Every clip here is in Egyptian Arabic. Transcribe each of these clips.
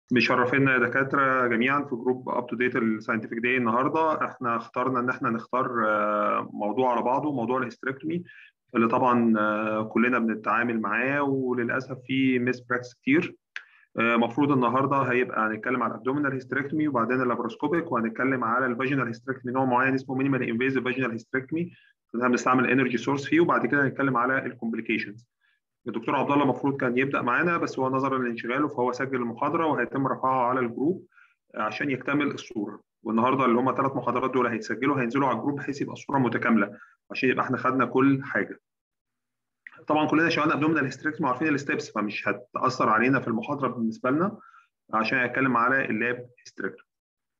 مشرفينا يا دكاتره جميعا في جروب اب تو ديت الساينتفك داي النهارده احنا اخترنا ان احنا نختار موضوع على بعضه موضوع الهيستريكتومي اللي طبعا كلنا بنتعامل معاه وللاسف في ميس براكتس كتير المفروض النهارده هيبقى هنتكلم على الابدومينال هيستريكتومي وبعدين اللابروسكوبيك وهنتكلم على الفاجينال هيستريكتومي نوع معين اسمه مينيمال انفيزيف فاجينال هيستريكتومي احنا بنستعمل انرجي سورس فيه وبعد كده هنتكلم على الكومبليكيشنز الدكتور عبد الله المفروض كان يبدا معانا بس هو نظرا لانشغاله فهو سجل المحاضره وهيتم رفعها على الجروب عشان يكتمل الصوره والنهارده اللي هم ثلاث محاضرات دول هيتسجلوا هينزلوا على الجروب بحيث يبقى الصوره متكامله عشان يبقى احنا خدنا كل حاجه طبعا كلنا اشتغلنا ابدومينال هيستريكتومي وعارفين الستبس فمش هتاثر علينا في المحاضره بالنسبه لنا عشان اتكلم على اللاب هيستريكتومي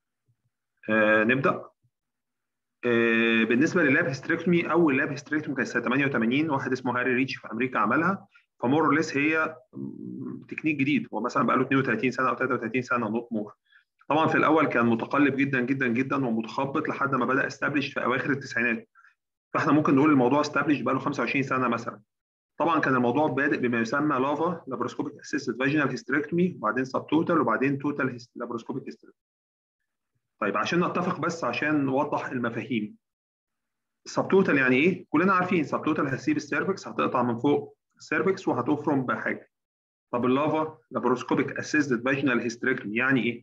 آه نبدا آه بالنسبه لللاب هيستريكتومي اول لاب هيستريكتومي كانت سنه 88 واحد اسمه هاري ريتش في امريكا عملها فمور ليس هي تكنيك جديد هو مثلا بقى له 32 سنه او 33 سنه نوت مور طبعا في الاول كان متقلب جدا جدا جدا ومتخبط لحد ما بدا استبلش في اواخر التسعينات فاحنا ممكن نقول الموضوع استبلش بقى له 25 سنه مثلا طبعا كان الموضوع بادئ بما يسمى لافا لابروسكوبيك اسيستد فاجينال هيستريكتومي وبعدين سب توتال وبعدين توتال لابروسكوبيك هيستريكتومي طيب عشان نتفق بس عشان نوضح المفاهيم السب توتال يعني ايه؟ كلنا عارفين سب توتال هتسيب السيرفكس هتقطع من فوق السيرفكس وهتفرم بحاجه طب اللافا لابروسكوبيك اسيستد فاجينال هيستريكتومي يعني ايه؟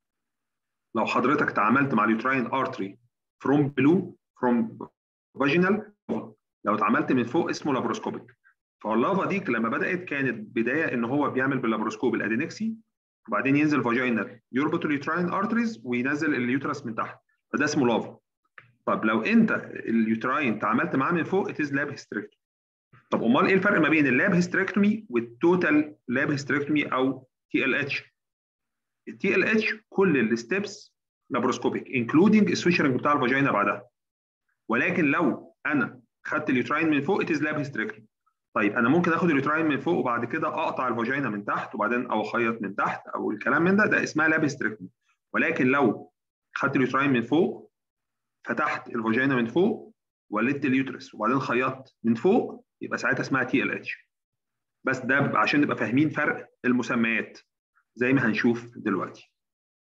لو حضرتك تعاملت مع اليوتراين ارتري فروم بلو فروم فاجينال لو اتعاملت من فوق اسمه لابروسكوبيك فاللافا دي لما بدات كانت بدايه ان هو بيعمل باللابروسكوب الادينكسي وبعدين ينزل فاجينال يربط اليوتراين ارتريز وينزل اليوترس من تحت فده اسمه لافا طب لو انت اليوتراين تعاملت معاه من فوق اتز لاب هيستريكتومي طب امال ايه الفرق ما بين اللاب هيستريكتومي والتوتال لاب هيستريكتومي او تي ال اتش التي ال اتش كل الستبس لابروسكوبيك انكلودنج السويشرنج بتاع الفاجينا بعدها ولكن لو انا خدت اليوتراين من فوق اتز لاب هيستريكتومي طيب انا ممكن اخد اليوتراين من فوق وبعد كده اقطع الفاجينا من تحت وبعدين او اخيط من تحت او الكلام من ده ده اسمها لاب هيستريكتومي ولكن لو خدت اليوتراين من فوق فتحت الفاجينا من فوق ولدت اليوترس وبعدين خيطت من فوق يبقى ساعتها اسمها تي ال اتش بس ده عشان نبقى فاهمين فرق المسميات زي ما هنشوف دلوقتي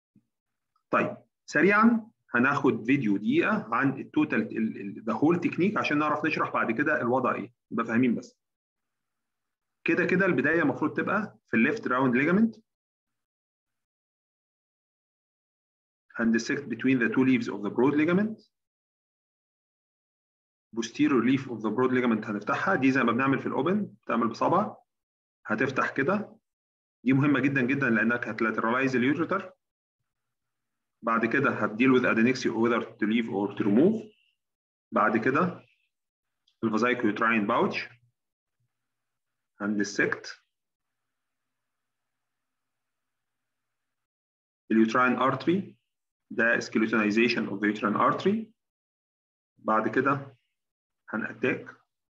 طيب سريعا هناخد فيديو دقيقه عن التوتال ذا هول تكنيك عشان نعرف نشرح بعد كده الوضع ايه نبقى فاهمين بس كده كده البدايه المفروض تبقى في الليفت راوند ليجامنت and dissect between the two leaves of the broad ligament posterior leaf of the broad ligament هنفتحها دي زي ما بنعمل في الاوبن بتعمل بصبع هتفتح كده دي مهمه جدا جدا لانك هتلاترالايز اليوتر بعد كده هتديل with adnexia whether to leave or to remove بعد كده الفازايكو يوتراين باوتش هندسكت اليوتراين ارتري ده skeletonization of the uterine artery بعد كده هنأتاك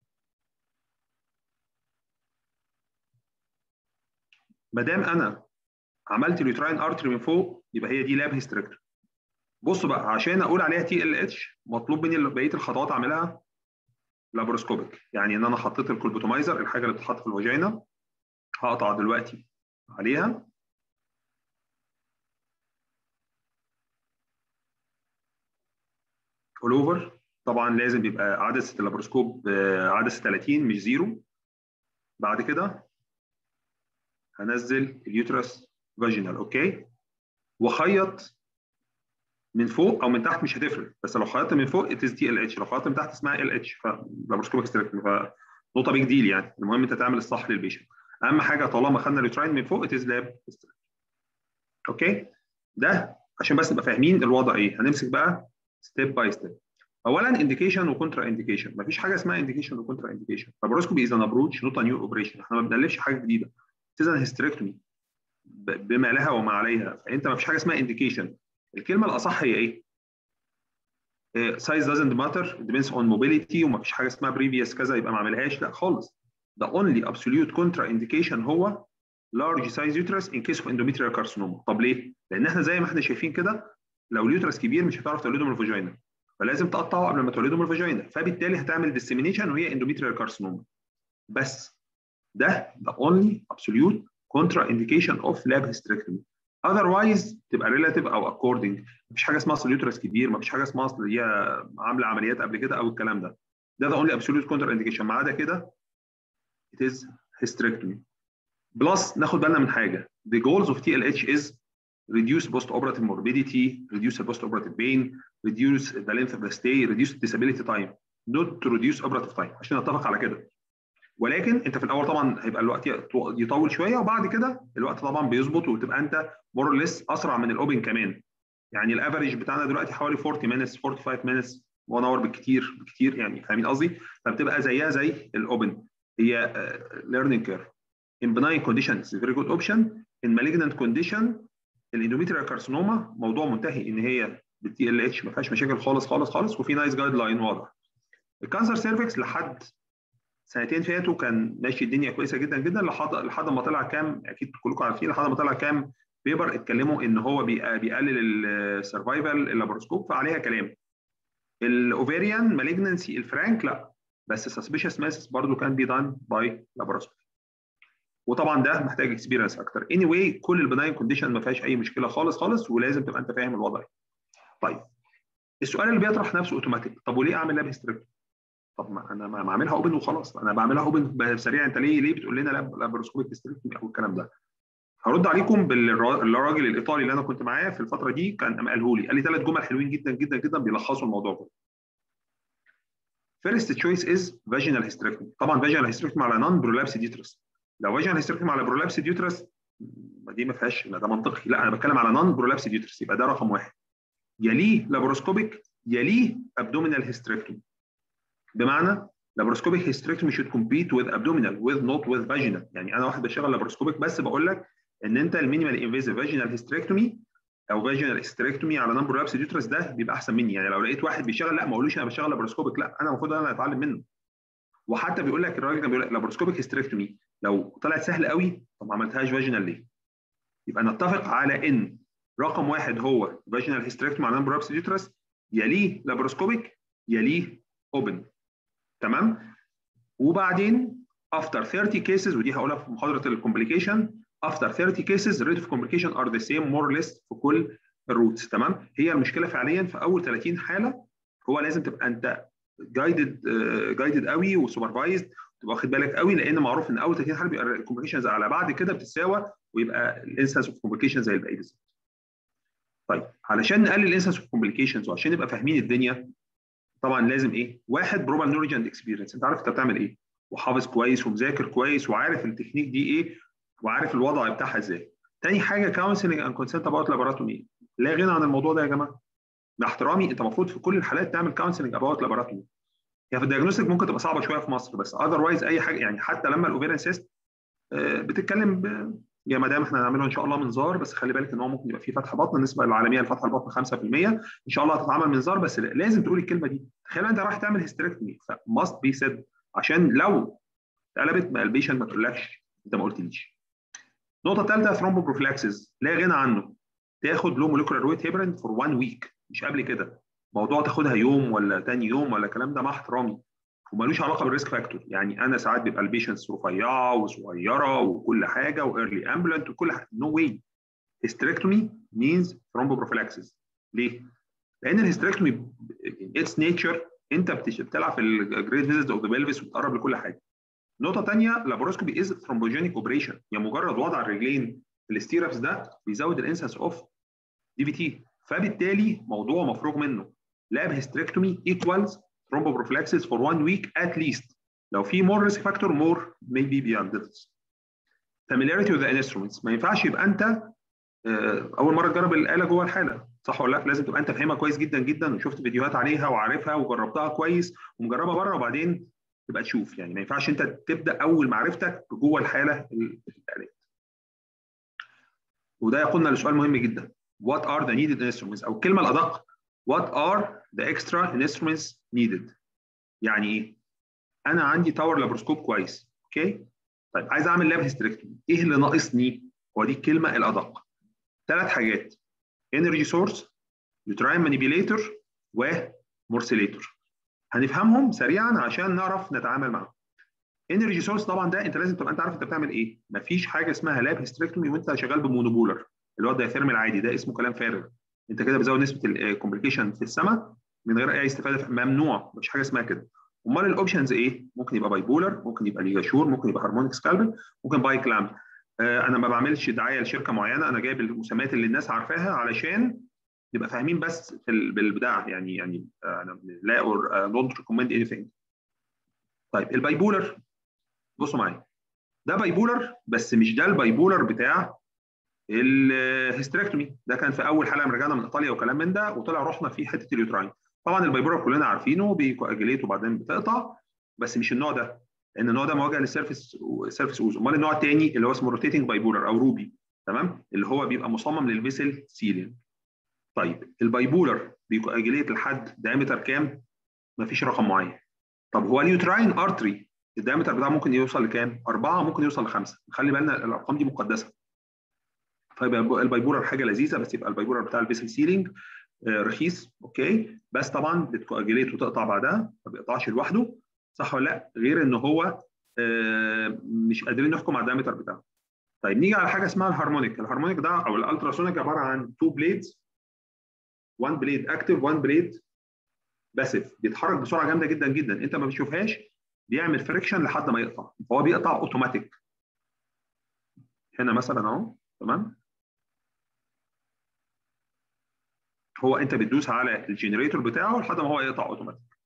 ما دام انا عملت اليوتراين ارتري من فوق يبقى هي دي لاب هيستريكتور بصوا بقى عشان اقول عليها تي ال اتش مطلوب مني بقيه الخطوات اعملها لابروسكوبيك يعني ان انا حطيت الكولبوتومايزر الحاجه اللي بتتحط في الفاجينا هقطع دلوقتي عليها اول اوفر طبعا لازم بيبقى عدسه اللابروسكوب عدسه 30 مش زيرو بعد كده هنزل اليوترس فاجينال اوكي وخيط من فوق او من تحت مش هتفرق بس لو خيطت من فوق اتس تي ال اتش لو خيطت من تحت اسمها ال اتش فلابروسكوبيك ستريكتومي فنقطه بيج ديل يعني المهم انت تعمل الصح للبيشنت اهم حاجه طالما خدنا اليوتراين من فوق اتس لاب اوكي ده عشان بس نبقى فاهمين الوضع ايه هنمسك بقى ستيب باي ستيب اولا انديكيشن وكونترا انديكيشن مفيش حاجه اسمها انديكيشن وكونترا انديكيشن لابروسكوبي از ان ابروتش نوت نيو اوبريشن احنا ما بنالفش حاجه جديده تزن هيستريكتومي بما لها وما عليها فانت ما فيش حاجه اسمها انديكيشن الكلمه الاصح هي ايه؟ سايز doesn't matter it depends on mobility وما فيش حاجه اسمها previous كذا يبقى ما اعملهاش لا خالص the only absolute contra indication هو large size uterus in case of endometrial carcinoma طب ليه؟ لان احنا زي ما احنا شايفين كده لو اليوترس كبير مش هتعرف تولده من الفاجينا فلازم تقطعه قبل ما تولده من الفاجينا فبالتالي هتعمل ديسيمينيشن وهي اندوميتريال كارسينوما بس ده the only absolute contra indication of lab hysterectomy اذروايز تبقى ريلاتيف او اكوردنج مفيش حاجه اسمها اصل اليوترس كبير مفيش حاجه اسمها اصل هي عامله عمليات قبل كده او الكلام ده ده ذا اونلي ابسولوت كونتر انديكيشن ما عدا كده it is hysterectomy بلس ناخد بالنا من حاجه the goals of TLH is reduce post-operative morbidity, reduce the post-operative pain, reduce the length of the stay, reduce the disability time, not to reduce operative time عشان نتفق على كده. ولكن انت في الاول طبعا هيبقى الوقت يطول شويه وبعد كده الوقت طبعا بيظبط وتبقى انت مور ليس اسرع من الاوبن كمان. يعني الافريج بتاعنا دلوقتي حوالي 40 minutes 45 minutes 1 اور بالكتير بالكتير يعني فاهمين قصدي؟ فبتبقى زيها زي الاوبن هي ليرنينج كيرف. In benign condition it's a very good option. In malignant condition الاندوميتريال كارسينوما موضوع منتهي ان هي بالتي ال اتش ما فيهاش مشاكل خالص خالص خالص وفي نايس جايد لاين واضح. الكانسر سيرفكس لحد سنتين فاتوا كان ماشي الدنيا كويسه جدا جدا لحد لحد ما طلع كام اكيد كلكم عارفين لحد ما طلع كام بيبر اتكلموا ان هو بيقلل السرفايفل اللابروسكوب فعليها كلام. الاوفيريان مالجنسي الفرانك لا بس سسبيشس ماسس برضه كان بي دان باي لابروسكوب. وطبعا ده محتاج اكسبيرينس اكتر اني anyway, كل البناين كونديشن ما فيهاش اي مشكله خالص خالص ولازم تبقى انت فاهم الوضع طيب السؤال اللي بيطرح نفسه اوتوماتيك طب وليه اعمل لاب هيستريكتومي طب ما انا ما اعملها اوبن وخلاص انا بعملها اوبن سريع انت ليه ليه بتقول لنا لابروسكوبيك هيستريكتومي او الكلام ده هرد عليكم بالراجل الايطالي اللي انا كنت معاه في الفتره دي كان قاله لي قال لي ثلاث جمل حلوين جدا جدا جدا بيلخصوا الموضوع كله First choice is vaginal hysterectomy. طبعا vaginal hysterectomy على non prolapse uterus. لو vaginal hysterectomy على prolapse uterus دي ما فيهاش ده منطقي لا انا بتكلم على non prolapse uterus يبقى ده رقم واحد. يليه لابروسكوبيك يليه abdominal hysterectomy. بمعنى لابروسكوبيك hysterectomy should compete with abdominal with not with vaginal يعني انا واحد بشتغل لابروسكوبيك بس بقول لك ان انت المينيمال انفيزيف vaginal hysterectomy او فاجينال هيستريكتومي على نمبر لابس ديوترس ده بيبقى احسن مني يعني لو لقيت واحد بيشتغل لا ما اقولوش انا بشتغل لابروسكوبيك لا انا المفروض انا اتعلم منه وحتى بيقول لك الراجل كان بيقول لك لابروسكوبيك هيستريكتومي لو طلعت سهل قوي طب ما عملتهاش فاجينال ليه؟ يبقى نتفق على ان رقم واحد هو فاجينال هيستريكتومي على نمبر لابس ديوترس يليه لابروسكوبيك يليه اوبن تمام؟ وبعدين افتر 30 كيسز ودي هقولها في محاضره الكومبليكيشن after 30 cases rate of complication are the same more or less في كل الروتس تمام هي المشكله فعليا في اول 30 حاله هو لازم تبقى انت جايدد جايدد قوي وسوبرفايزد تبقى واخد بالك قوي لان معروف ان اول 30 حاله بيبقى الكومبليكيشنز اعلى بعد كده بتتساوى ويبقى الانسنس اوف كومبليكيشن زي الباقي بالظبط. طيب علشان نقلل الانسنس اوف كومبليكيشنز وعشان نبقى فاهمين الدنيا طبعا لازم ايه؟ واحد بروبال نولج اند اكسبيرينس انت عارف انت بتعمل ايه وحافظ كويس ومذاكر كويس وعارف التكنيك دي ايه وعارف الوضع بتاعها ازاي. تاني حاجه كونسلنج اند كونسنت اباوت لابوراتومي لا غنى عن الموضوع ده يا جماعه. مع احترامي انت المفروض في كل الحالات تعمل كونسلنج اباوت لابوراتومي. هي في الدياجنوستيك ممكن تبقى صعبه شويه في مصر بس اذروايز اي حاجه يعني حتى لما الاوفيرين سيست بتتكلم ب... يا مدام احنا هنعمله ان شاء الله منظار بس خلي بالك ان هو ممكن يبقى فيه فتح بطن النسبه العالميه لفتح البطن 5% ان شاء الله هتتعمل منظار بس لازم تقول الكلمه دي تخيل انت رايح تعمل هيستريكتومي فماست بي سيد عشان لو اتقلبت ما البيشنت ما تقولكش انت ما قلتليش النقطه الثالثه ثرومبوبروفلاكسس لا غنى عنه تاخد لو موليكولار ويت هيبرين فور 1 ويك مش قبل كده موضوع تاخدها يوم ولا تاني يوم ولا الكلام ده مع احترامي ومالوش علاقه بالريسك فاكتور يعني انا ساعات بيبقى البيشنتس رفيعه وصغيره وكل حاجه وايرلي امبولنت وكل حاجه نو واي هيستريكتومي مينز ثرومبوبروفلاكسس ليه؟ لان الهيستريكتومي اتس نيتشر انت بتلعب في الجريد فيزيت اوف ذا بلفس وبتقرب لكل حاجه نقطه ثانيه لابوروسكوبي از ثرومبوجينيك اوبريشن يعني مجرد وضع الرجلين في الستيرابس ده بيزود الانسنس اوف دي في تي فبالتالي موضوع مفروغ منه لاب هيستريكتومي ايكوالز thromboprophylaxis for one week at least لو في more risk factor more maybe beyond this familiarity with the instruments ما ينفعش يبقى انت اول مره تجرب الاله جوه الحاله صح ولا لا لازم تبقى انت فاهمها كويس جدا جدا وشفت فيديوهات عليها وعارفها وجربتها كويس ومجربها بره وبعدين تبقى تشوف يعني ما ينفعش انت تبدا اول معرفتك جوه الحاله الالات وده يقودنا لسؤال مهم جدا what are the needed instruments او الكلمه الادق what are the extra instruments needed يعني ايه انا عندي تاور لابروسكوب كويس اوكي طيب عايز اعمل لاب هيستريكتومي ايه اللي ناقصني هو دي الكلمه الادق ثلاث حاجات انرجي سورس يوتراين مانيبيليتور ومورسيليتور هنفهمهم سريعا عشان نعرف نتعامل معاهم انرجي سورس طبعا ده انت لازم تبقى انت عارف انت بتعمل ايه مفيش حاجه اسمها لاب هيستريكتومي وانت شغال بمونوبولر اللي هو الدايثيرم العادي ده اسمه كلام فارغ انت كده بتزود نسبه الكومبليكيشن في السماء من غير اي استفاده ممنوع مفيش حاجه اسمها كده امال الاوبشنز ايه؟ ممكن يبقى باي بولر ممكن يبقى ليجاشور ممكن يبقى هارمونيك سكالبل ممكن باي كلام آه انا ما بعملش دعايه لشركه معينه انا جايب المسميات اللي الناس عارفاها علشان نبقى فاهمين بس في بالبداع يعني يعني انا لا دونت ريكومند اني ثينج طيب الباي بولر بصوا معايا ده باي بولر بس مش ده الباي بولر بتاع الهيستريكتومي ده كان في اول حلقه رجعنا من ايطاليا وكلام من ده وطلع رحنا في حته اليوتراين طبعا البايبولر كلنا عارفينه بيكواجليت وبعدين بتقطع بس مش النوع ده لان النوع ده موجه للسيرفيس سيرفيس اوز امال النوع الثاني اللي هو اسمه روتيتنج بايبولر او روبي تمام اللي هو بيبقى مصمم للفيسل سيلين طيب البايبولر بيكواجليت لحد دايمتر كام؟ مفيش رقم معين طب هو اليوتراين ارتري الدايمتر بتاعه ممكن يوصل لكام؟ أربعة ممكن يوصل لخمسة خلي بالنا الأرقام دي مقدسة فيبقى البايبولر حاجة لذيذة بس يبقى البايبولر بتاع الفيسل سيلينج رخيص اوكي بس طبعا بتكواجليت وتقطع بعدها ما بيقطعش لوحده صح ولا لا غير ان هو مش قادرين نحكم على الدايمتر بتاعه طيب نيجي على حاجه اسمها الهارمونيك الهارمونيك ده او الالتراسونيك عباره عن تو بليدز 1 بليد اكتف 1 بليد باسيف بيتحرك بسرعه جامده جدا جدا انت ما بتشوفهاش بيعمل فريكشن لحد ما يقطع فهو بيقطع اوتوماتيك هنا مثلا اهو تمام هو انت بتدوس على الجنريتور بتاعه لحد ما هو يقطع اوتوماتيك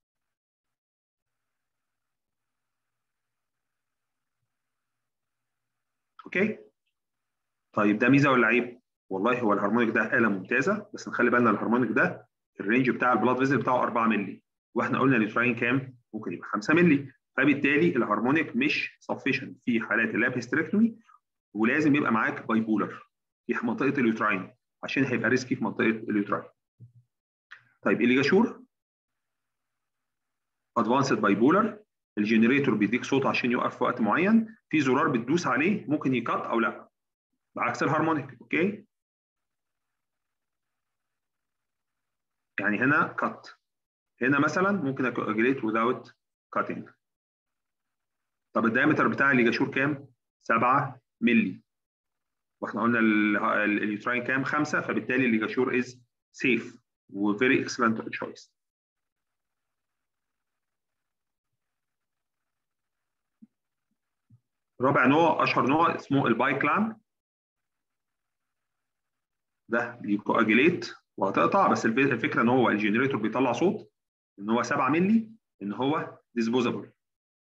اوكي طيب ده ميزه ولا عيب والله هو الهارمونيك ده آلة ممتازة بس نخلي بالنا الهارمونيك ده الرينج بتاع البلاد فيزل بتاعه 4 مللي واحنا قلنا اليوتراين كام؟ ممكن يبقى 5 مللي فبالتالي الهارمونيك مش سفيشنت في حالات اللاب هيستريكتومي ولازم يبقى معاك باي بولر في منطقة اليوتراين عشان هيبقى ريسكي في منطقة اليوتراين طيب الليجاشور ادفانسد باي بولر الجنريتور بيديك صوت عشان يوقف في وقت معين في زرار بتدوس عليه ممكن يكت او لا بعكس الهارمونيك اوكي يعني هنا كت هنا مثلا ممكن اجريت without cutting طب الدايمتر بتاع الليجاشور كام 7 مللي واحنا قلنا اليوتراين كام 5 فبالتالي الليجاشور از سيف وفيري اكسلنت تشويس رابع نوع اشهر نوع اسمه الباي كلام ده بيكواجيليت وهتقطع بس الفكره ان هو الجنريتور بيطلع صوت ان هو 7 مللي ان هو ديسبوزابل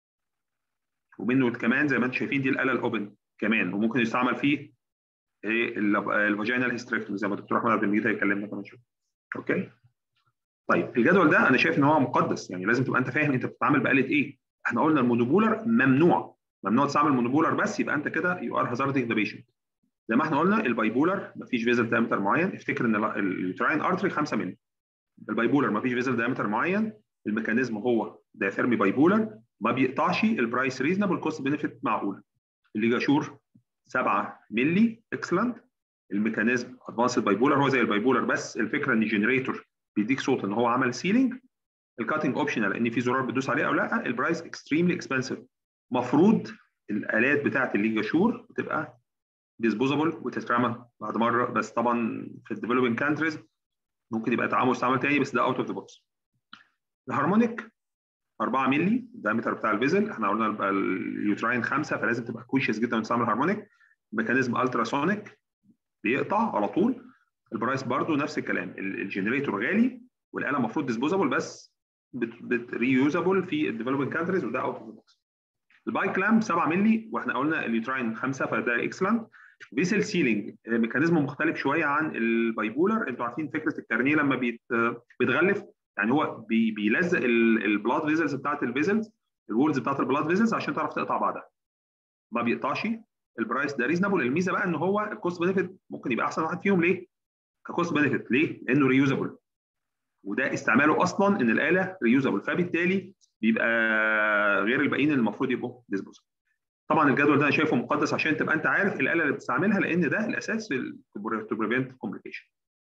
ومنه كمان زي ما انتم شايفين دي الاله الاوبن كمان وممكن يستعمل فيه ايه الفاجينال هيستريكتومي زي ما الدكتور احمد عبد المجيد هيكلمنا كمان شويه اوكي طيب الجدول ده انا شايف ان هو مقدس يعني لازم تبقى انت فاهم انت بتتعامل بآلة ايه احنا قلنا المونوبولر ممنوع ممنوع تستعمل مونوبولر بس يبقى انت كده يو ار هازاردنج ذا بيشنت زي ما احنا قلنا البايبولر مفيش فيزل دايمتر معين افتكر ان اليوتراين ارتري 5 مللي البايبولر مفيش فيزل دايمتر معين الميكانيزم هو دايثيرمي بايبولر ما بيقطعش البرايس ريزنبل كوست بنفيت معقول الليجاشور 7 مللي اكسلنت الميكانيزم ادفانسد بايبولر هو زي البايبولر بس الفكره ان الجنريتور بيديك صوت ان هو عمل سيلينج الكاتنج اوبشنال ان في زرار بتدوس عليه او لا البرايس اكستريملي اكسبنسيف مفروض الالات بتاعه الليجاشور بتبقى ديسبوزابل وتترمى بعد مره بس طبعا في الديفلوبينج كانتريز ممكن يبقى تعامل استعمال تاني بس ده اوت اوف ذا بوكس الهارمونيك 4 مللي الدايمتر بتاع الفيزل احنا قلنا اليوتراين 5 فلازم تبقى كويشس جدا وتستعمل هارمونيك ميكانيزم التراسونيك بيقطع على طول البرايس برضو نفس الكلام الجنريتور غالي والاله المفروض ديسبوزابل بس بت ريوزابل في الديفلوبينج كانتريز وده اوت اوف ذا بوكس الباي كلام 7 مللي واحنا قلنا اليوتراين 5 فده اكسلنت فيسل سيلينج ميكانيزم مختلف شويه عن البايبولر انتوا عارفين فكره الكارنيه لما بيت بيتغلف يعني هو بي بيلزق البلاد فيزلز بتاعت الفيزلز الوولز بتاعت البلاد فيزلز عشان تعرف تقطع بعدها ما بيقطعش البرايس ده ريزنبل الميزه بقى ان هو الكوست بنفيت ممكن يبقى احسن واحد فيهم ليه؟ ككوست بنفيت ليه؟ لانه ريوزابل وده استعماله اصلا ان الاله ريوزابل فبالتالي بيبقى غير الباقيين اللي المفروض يبقوا ديسبوزابل طبعا الجدول ده انا شايفه مقدس عشان تبقى انت عارف الاله اللي بتستعملها لان ده الاساس تو بريفنت كومبليكيشن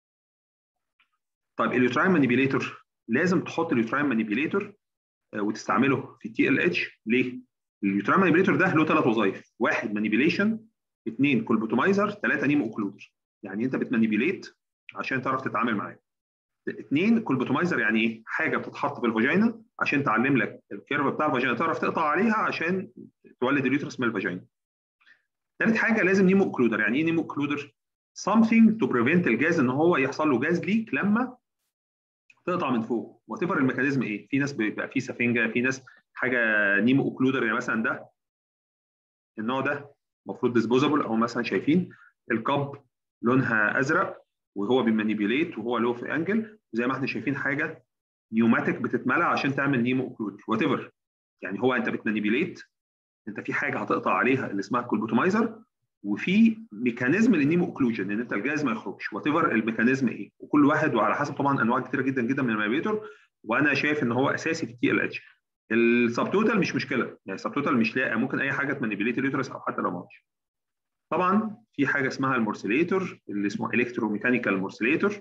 طيب اليوتراين مانيبيليتور لازم تحط اليوتراين مانيبيليتور وتستعمله في تي ال اتش ليه؟ اليوتراين مانيبيليتور ده له ثلاث وظائف واحد مانيبيليشن اثنين كولبوتومايزر ثلاثه نيمو اوكلودر يعني انت بتمانيبيوليت عشان تعرف تتعامل معاه اثنين كولبوتومايزر يعني ايه حاجه بتتحط في الفاجينا عشان تعلم لك الكيرف بتاع الفاجينا تعرف تقطع عليها عشان تولد اليوترس من الفاجينا ثالث حاجه لازم نيمو اوكلودر يعني ايه نيمو اوكلودر something to prevent الجاز ان هو يحصل له جاز ليك لما تقطع من فوق وات ايفر الميكانيزم ايه في ناس بيبقى في سفنجه في ناس حاجه نيمو اوكلودر يعني مثلا ده النوع ده المفروض ديسبوزابل او مثلا شايفين الكب لونها ازرق وهو بيمانيبيوليت وهو لو في انجل زي ما احنا شايفين حاجه نيوماتيك بتتملى عشان تعمل نيمو اوكلودر وات ايفر يعني هو انت بتمانيبيوليت انت في حاجه هتقطع عليها اللي اسمها كولبوتومايزر وفي ميكانيزم للنيمو اوكلوجن ان انت الجاز ما يخرجش وات ايفر الميكانيزم ايه وكل واحد وعلى حسب طبعا انواع كثيره جدا جدا من المانيبيوليتور وانا شايف ان هو اساسي في التي ال اتش السب توتال مش مشكله يعني السب توتال مش لاقي ممكن اي حاجه تمانيبيوليت اليوترس او حتى لو ما فيش طبعا في حاجه اسمها المورسيليتور اللي اسمه الكتروميكانيكال مورسيليتور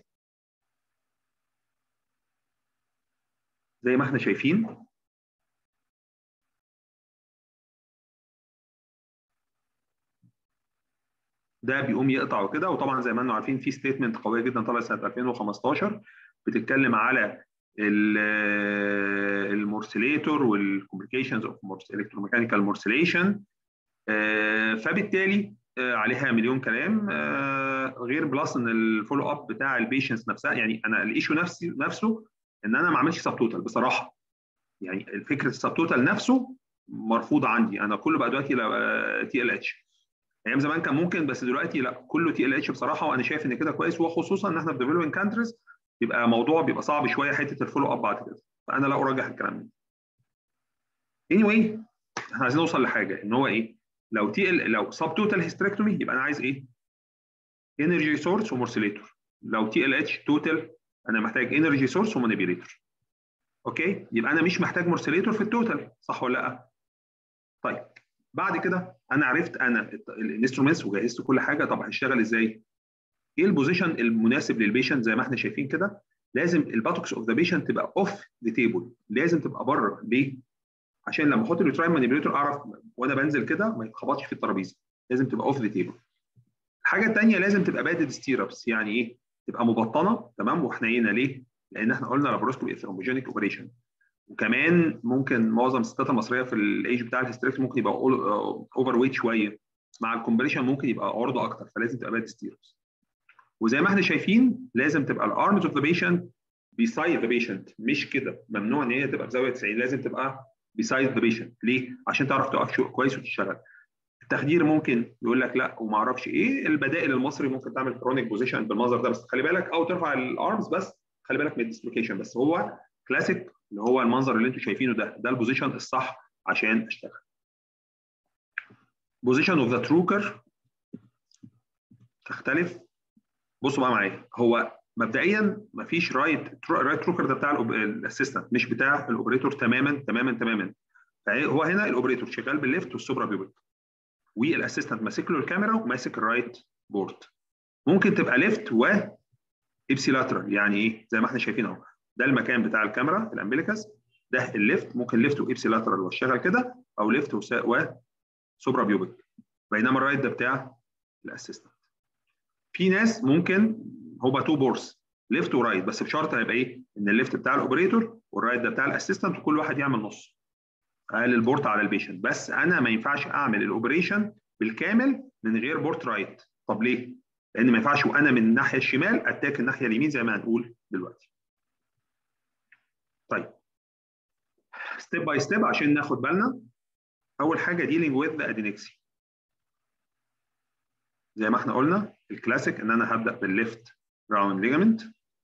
زي ما احنا شايفين ده بيقوم يقطع وكده وطبعا زي ما انتم عارفين في ستيتمنت قويه جدا طلعت سنه 2015 بتتكلم على المورسيليتور والكومبليكيشنز اوف الكتروميكانيكال مورسيليشن فبالتالي عليها مليون كلام غير بلس ان الفولو اب بتاع البيشنتس نفسها يعني انا الايشو نفسي نفسه ان انا ما اعملش سب توتال بصراحه يعني فكره السب توتال نفسه مرفوض عندي انا كله بقى دلوقتي تي ال اتش ايام زمان كان ممكن بس دلوقتي لا كله تي ال اتش بصراحه وانا شايف ان كده كويس وخصوصا ان احنا في ديفلوبينج كانتريز يبقى موضوع بيبقى صعب شويه حته الفولو اب بعد كده فانا لا ارجح الكلام ده. anyway احنا عايزين نوصل لحاجه ان هو ايه؟ لو تي ال لو سب توتال هيستريكتومي يبقى انا عايز ايه؟ انرجي سورس ومورسيليتور لو تي ال اتش توتال انا محتاج انرجي سورس ومانيبيوليتور اوكي يبقى انا مش محتاج مورسيليتور في التوتال صح ولا لا؟ طيب بعد كده انا عرفت انا الانسترومنتس وجهزت كل حاجه طب هشتغل ازاي؟ ايه البوزيشن المناسب للبيشنت زي ما احنا شايفين كده لازم الباتوكس اوف ذا بيشنت تبقى اوف ذا تيبل لازم تبقى بره ليه؟ عشان لما احط اليوتراين مانيبيوليتور اعرف وانا بنزل كده ما يتخبطش في الترابيزه لازم تبقى اوف ذا تيبل الحاجه الثانيه لازم تبقى بادد ستيربس يعني ايه؟ تبقى مبطنه تمام وحنينه ليه؟ لان احنا قلنا لابروسكوبي ثرومبوجينيك اوبريشن وكمان ممكن معظم الستات المصريه في الايج بتاع الهستريكت ممكن يبقى اوفر ويت شويه مع الكومبريشن ممكن يبقى عرضه اكتر فلازم تبقى باد ستيربس وزي ما احنا شايفين لازم تبقى الارمز اوف ذا بيشنت بيسايد ذا بيشنت مش كده ممنوع ان هي تبقى بزاويه 90 لازم تبقى بيسايد ذا بيشنت ليه؟ عشان تعرف تقف كويس وتشتغل التخدير ممكن يقول لك لا وما اعرفش ايه البدائل المصري ممكن تعمل كرونيك بوزيشن بالمنظر ده بس خلي بالك او ترفع الارمز بس خلي بالك من الديسلوكيشن بس هو كلاسيك اللي هو المنظر اللي انتم شايفينه ده ده البوزيشن الصح عشان اشتغل بوزيشن اوف ذا تروكر تختلف بصوا بقى معايا هو مبدئيا مفيش رايت رايت تروكر ده بتاع الاسيستنت مش بتاع الاوبريتور تماما تماما تماما هو هنا الاوبريتور شغال بالليفت والسوبرا بيبل والاسيستنت ماسك له الكاميرا وماسك الرايت بورد ممكن تبقى ليفت و ابسيلاترال يعني ايه زي ما احنا شايفين اهو ده المكان بتاع الكاميرا الامبليكس ده الليفت ممكن ليفت وابسيلاترال واشتغل كده او ليفت وسوبرا بيوبك بينما الرايت ده بتاع الاسيستنت في ناس ممكن هو تو بورس ليفت ورايت بس بشرط هيبقى ايه ان الليفت بتاع الاوبريتور والرايت ده بتاع الاسيستنت وكل واحد يعمل نص اقل البورت على البيشنت بس انا ما ينفعش اعمل الاوبريشن بالكامل من غير بورت رايت طب ليه لان ما ينفعش وانا من الناحيه الشمال اتاك الناحيه اليمين زي ما هنقول دلوقتي طيب ستيب باي ستيب عشان ناخد بالنا اول حاجه dealing with the adenexy زي ما احنا قلنا الكلاسيك ان انا هبدا بالليفت راوند ليجامنت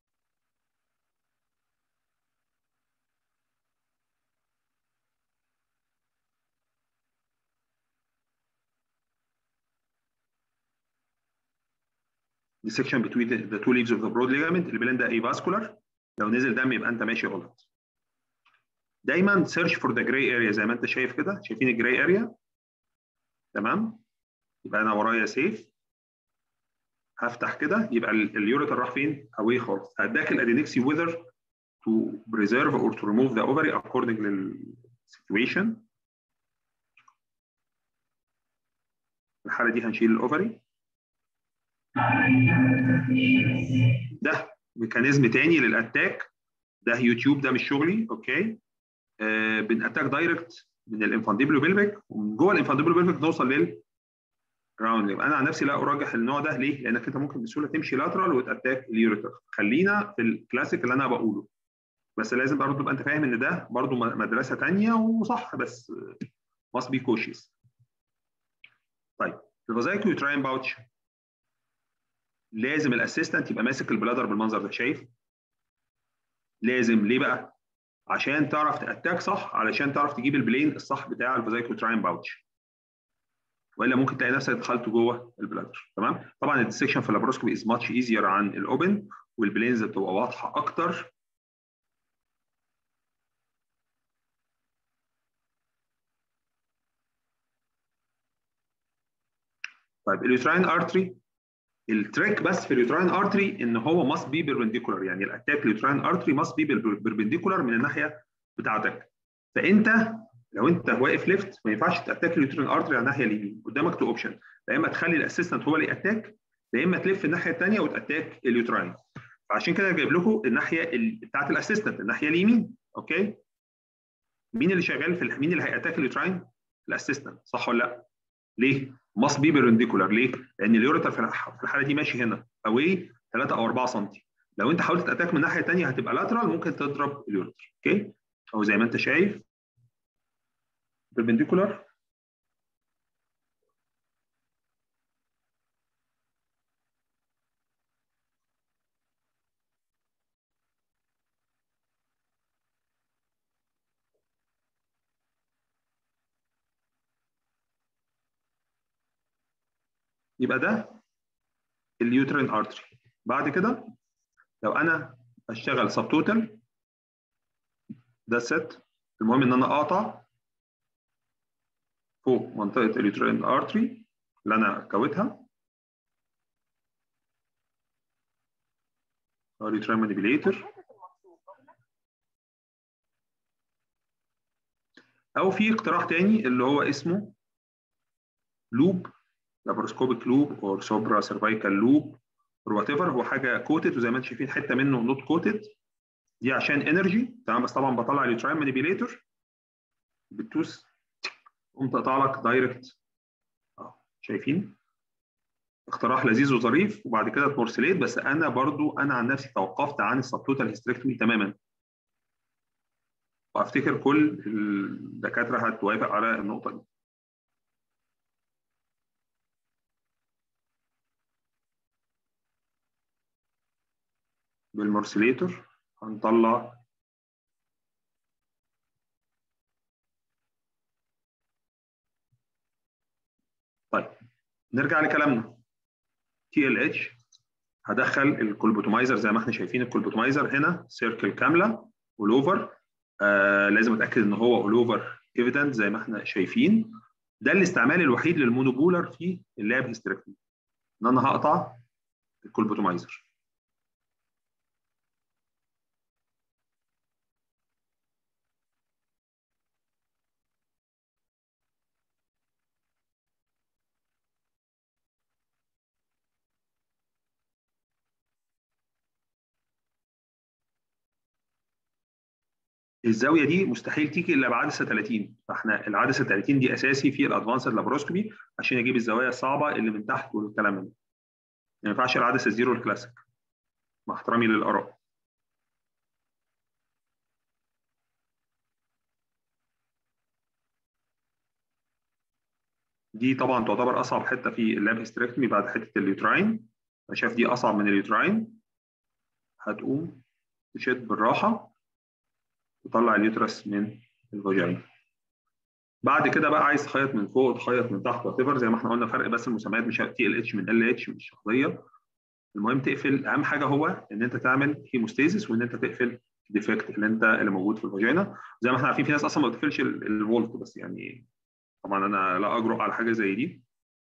dissection between the, the two leaves of the broad ligament البلان ده avascular لو نزل دم يبقى انت ماشي غلط دايما سيرش فور ذا جراي اريا زي ما انت شايف كده شايفين الجراي اريا تمام يبقى انا ورايا سيف هفتح كده يبقى اليوريتر راح فين؟ اوي خالص هداك الادينكسي whether to preserve or to remove the ovary according للسيتويشن الحاله دي هنشيل الاوفري ده ميكانيزم تاني للاتاك ده يوتيوب ده مش شغلي اوكي آه بناتاك دايركت من الانفانديبلو بيلفيك ومن جوه الانفانديبلو بيلفيك نوصل لل راوند انا عن نفسي لا ارجح النوع ده ليه؟ لانك انت ممكن بسهوله تمشي لاترال وتاتاك اليوريتر خلينا في الكلاسيك اللي انا بقوله بس لازم برضه تبقى انت فاهم ان ده برضه مدرسه ثانيه وصح بس must be cautious طيب الفازايك يوتراين باوتش لازم الاسيستنت يبقى ماسك البلادر بالمنظر ده شايف لازم ليه بقى عشان تعرف تاتاك صح علشان تعرف تجيب البلين الصح بتاع الفازايك يوتراين باوتش والا ممكن تلاقي نفسك دخلت جوه البلادر تمام طبعا الديسكشن في اللابروسكوبي از ماتش ايزير عن الاوبن والبلينز بتبقى واضحه اكتر طيب اليوتراين ارتري التريك بس في اليوتراين ارتري ان هو ماست بي بيربنديكولار يعني الاتاك اليوتراين ارتري ماست بي بيربنديكولار من الناحيه بتاعتك فانت لو انت واقف ليفت ما ينفعش تاتاك اليوتراين ارتري على الناحيه اليمين قدامك تو اوبشن يا اما تخلي الاسيستنت هو اللي ياتاك يا اما تلف الناحيه الثانيه وتاتاك اليوتراين فعشان كده جايب لكم الناحيه بتاعت الاسيستنت الناحيه اليمين اوكي مين اللي شغال في مين اللي هياتاك اليوتراين الاسيستنت صح ولا لا ليه ماست بي بيرنديكولار ليه لان اليوريتر في الحاله دي ماشي هنا اواي 3 او 4 سم لو انت حاولت تاتاك من الناحيه الثانيه هتبقى لاترال ممكن تضرب اليوريتر اوكي او زي ما انت شايف بيربنديكولار يبقى ده اليوترين ارتري بعد كده لو انا اشتغل سب توتال ده ست المهم ان انا اقطع فوق منطقه اليوترين ارتري اللي انا كوتها اليوترين مانيبيليتر او في اقتراح تاني اللي هو اسمه لوب لابروسكوبيك لوب او سوبرا سيرفايكال لوب اور وات ايفر هو حاجه كوتد وزي ما انتم شايفين حته منه نوت كوتد دي عشان انرجي تمام بس طبعا بطلع اليوتراين مانيبيليتور بتدوس قوم تقطع لك دايركت اه شايفين اقتراح لذيذ وظريف وبعد كده تمرسليت بس انا برضو انا عن نفسي توقفت عن السبتوتال هيستريكتومي تماما وافتكر كل الدكاتره هتوافق على النقطه دي بالمرسليتور هنطلع طيب نرجع لكلامنا تي ال اتش هدخل الكولبوتومايزر زي ما احنا شايفين الكولبوتومايزر هنا سيركل كامله اول اوفر آه لازم اتاكد ان هو اول اوفر ايفيدنت زي ما احنا شايفين ده الاستعمال الوحيد للمونوبولر في اللاب هيستريكتومي ان انا هقطع الكولبوتومايزر الزاويه دي مستحيل تيجي الا بعدسه 30 فاحنا العدسه 30 دي اساسي في الادفانسد لابروسكوبي عشان اجيب الزوايا الصعبه اللي من تحت والكلام ده ما ينفعش العدسه الزيرو الكلاسيك مع احترامي للاراء دي طبعا تعتبر اصعب حته في اللاب هيستريكتومي بعد حته اليوتراين انا شايف دي اصعب من اليوتراين هتقوم تشد بالراحه تطلع اليوترس من الفاجينا بعد كده بقى عايز تخيط من فوق تخيط من تحت وات زي ما احنا قلنا فرق بس المسميات مش تي ال اتش من ال اتش مش شخصيه المهم تقفل اهم حاجه هو ان انت تعمل هيموستاسيس وان انت تقفل الديفكت اللي انت اللي موجود في الفاجينا زي ما احنا عارفين في ناس اصلا ما بتقفلش الفولت بس يعني طبعا انا لا اجرؤ على حاجه زي دي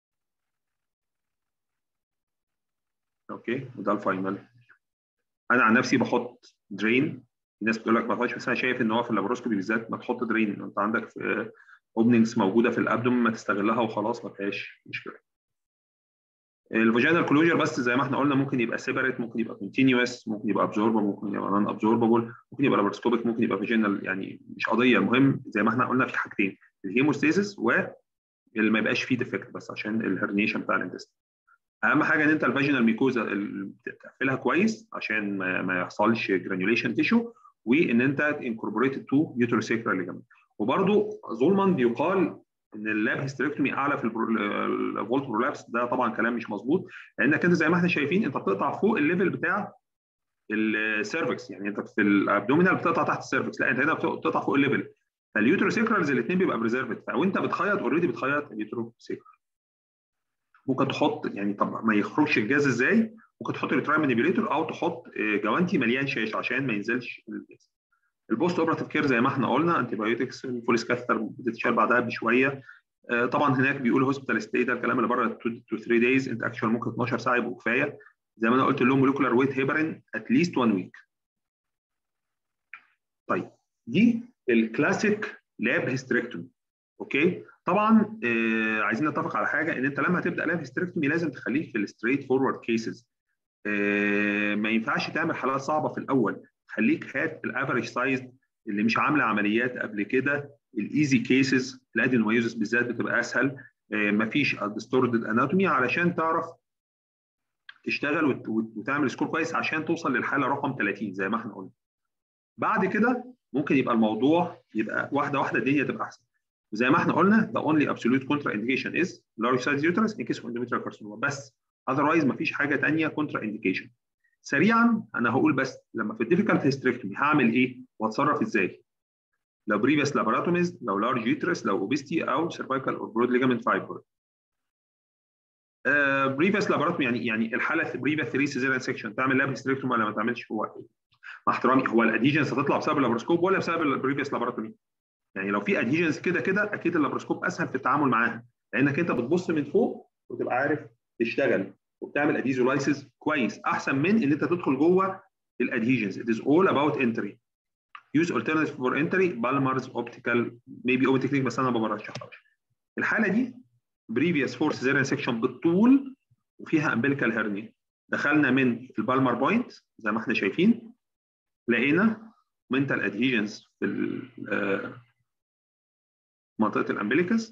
اوكي وده الفاينل انا عن نفسي بحط درين الناس بتقول لك ما تحطش بس انا شايف ان هو في اللابروسكوبي بالذات ما تحط درين انت عندك في اوبننجز موجوده في الابدومن ما تستغلها وخلاص ما فيهاش مشكله الفاجينال كلوجر بس زي ما احنا قلنا ممكن يبقى سيبريت ممكن يبقى كونتينوس ممكن يبقى ابزوربل ممكن يبقى نون ابزوربل ممكن يبقى لابروسكوبيك ممكن يبقى فاجينال يعني مش قضيه المهم زي ما احنا قلنا في حاجتين الهيموستاسيس و اللي ما يبقاش فيه ديفكت بس عشان الهرنيشن بتاع الانتست اهم حاجه ان انت الفاجينال ميكوزا تقفلها كويس عشان ما, ما يحصلش جرانيوليشن تيشو وان انت انكوربوريت تو يوتروسيكرا اللي جنبك وبرده ظلما بيقال ان اللاب هيستريكتومي اعلى في الفولت برولابس ده طبعا كلام مش مظبوط لانك انت زي ما احنا شايفين انت بتقطع فوق الليفل بتاع السيرفكس يعني انت في الابدومينال بتقطع تحت السيرفكس لا انت هنا بتقطع فوق الليفل فاليوتروسيكرالز الاثنين بيبقى بريزرفد فوانت بتخيط اوريدي بتخيط اليوتروسيكرال ممكن تحط يعني طب ما يخرجش الجاز ازاي؟ ممكن تحط ريتراي مانيبيوليتور او تحط جوانتي مليان شاشه عشان ما ينزلش الجاز. البوست اوبراتيف كير زي ما احنا قلنا انتي بايوتكس الفوليس كاثر بتتشال بعدها بشويه طبعا هناك بيقول هوسبيتال ستي ده الكلام اللي بره 2 تو 3 دايز انت اكشوال ممكن 12 ساعه يبقوا كفايه زي ما انا قلت لهم موليكولار ويت هيبرين اتليست 1 ويك. طيب دي الكلاسيك لاب هيستريكتومي اوكي طبعا آه عايزين نتفق على حاجه ان انت لما هتبدا لاب هيستريكتومي لازم تخليك في الستريت فورورد كيسز آه ما ينفعش تعمل حالات صعبه في الاول خليك هات الافريج سايز اللي مش عامله عمليات قبل كده الايزي كيسز الادينوميوزس بالذات بتبقى اسهل آه مفيش ديستوردد اناتومي علشان تعرف تشتغل وتعمل سكور كويس عشان توصل للحاله رقم 30 زي ما احنا قلنا بعد كده ممكن يبقى الموضوع يبقى واحده واحده الدنيا تبقى احسن وزي ما احنا قلنا the only absolute contraindication is large size uterus in case of endometrial carcinoma بس otherwise مفيش حاجه ثانيه contra indication سريعا انا هقول بس لما في الديفيكالت هيستريكتومي هعمل ايه واتصرف ازاي لو بريفيس لاباراتوميز لو لارج يوترس لو اوبستي او سيرفايكال او برود ليجامنت فايبر بريفيس لاباراتومي يعني يعني الحاله بريفيس 3 سيزيريان سيكشن تعمل لاب هيستريكتومي ولا ما تعملش هو مع احترامي هو الاديجنس هتطلع بسبب اللابروسكوب ولا بسبب البريفيس لاباراتومي يعني لو في ادهيجنز كده كده اكيد اللابروسكوب اسهل في التعامل معاها لانك انت بتبص من فوق وتبقى عارف تشتغل وبتعمل اديزولايسيس كويس احسن من ان انت تدخل جوه الادهيجنز it is all about entry use alternative for entry Balmer's optical maybe open technique بس انا ما برشحهاش الحاله دي previous force cesarean section بالطول وفيها umbilical hernia دخلنا من البالمر بوينت زي ما احنا شايفين لقينا mental adhesions في منطقه الامبليكس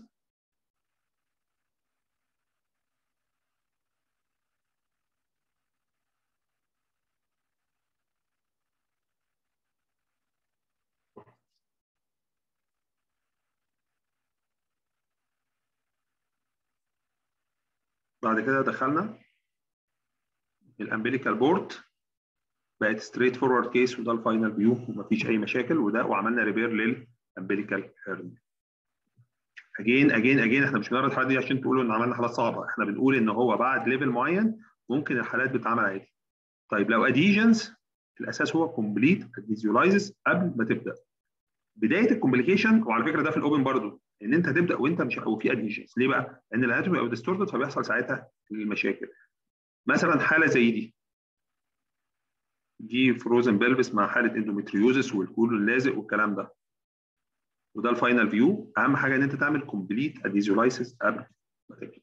بعد كده دخلنا الامبليكال بورد بقت ستريت فورورد كيس وده الفاينل فيو ومفيش اي مشاكل وده وعملنا ريبير للامبليكال هيرنيا اجين اجين اجين احنا مش بنعرض الحالات دي عشان تقولوا ان عملنا حالات صعبه احنا بنقول ان هو بعد ليفل معين ممكن الحالات بتتعمل عادي طيب لو اديجنز الاساس هو كومبليت اديزيولايزز قبل ما تبدا بدايه الكومبليكيشن وعلى فكره ده في الاوبن برضو ان انت تبدا وانت مش وفي اديجنز ليه بقى؟ لان الاناتومي او ديستورتد فبيحصل ساعتها المشاكل مثلا حاله زي دي دي فروزن بلفس مع حاله اندومتريوزس والكولون اللازق والكلام ده وده الفاينل فيو اهم حاجه ان انت تعمل كومبليت اديزولايسيس قبل ما تبدا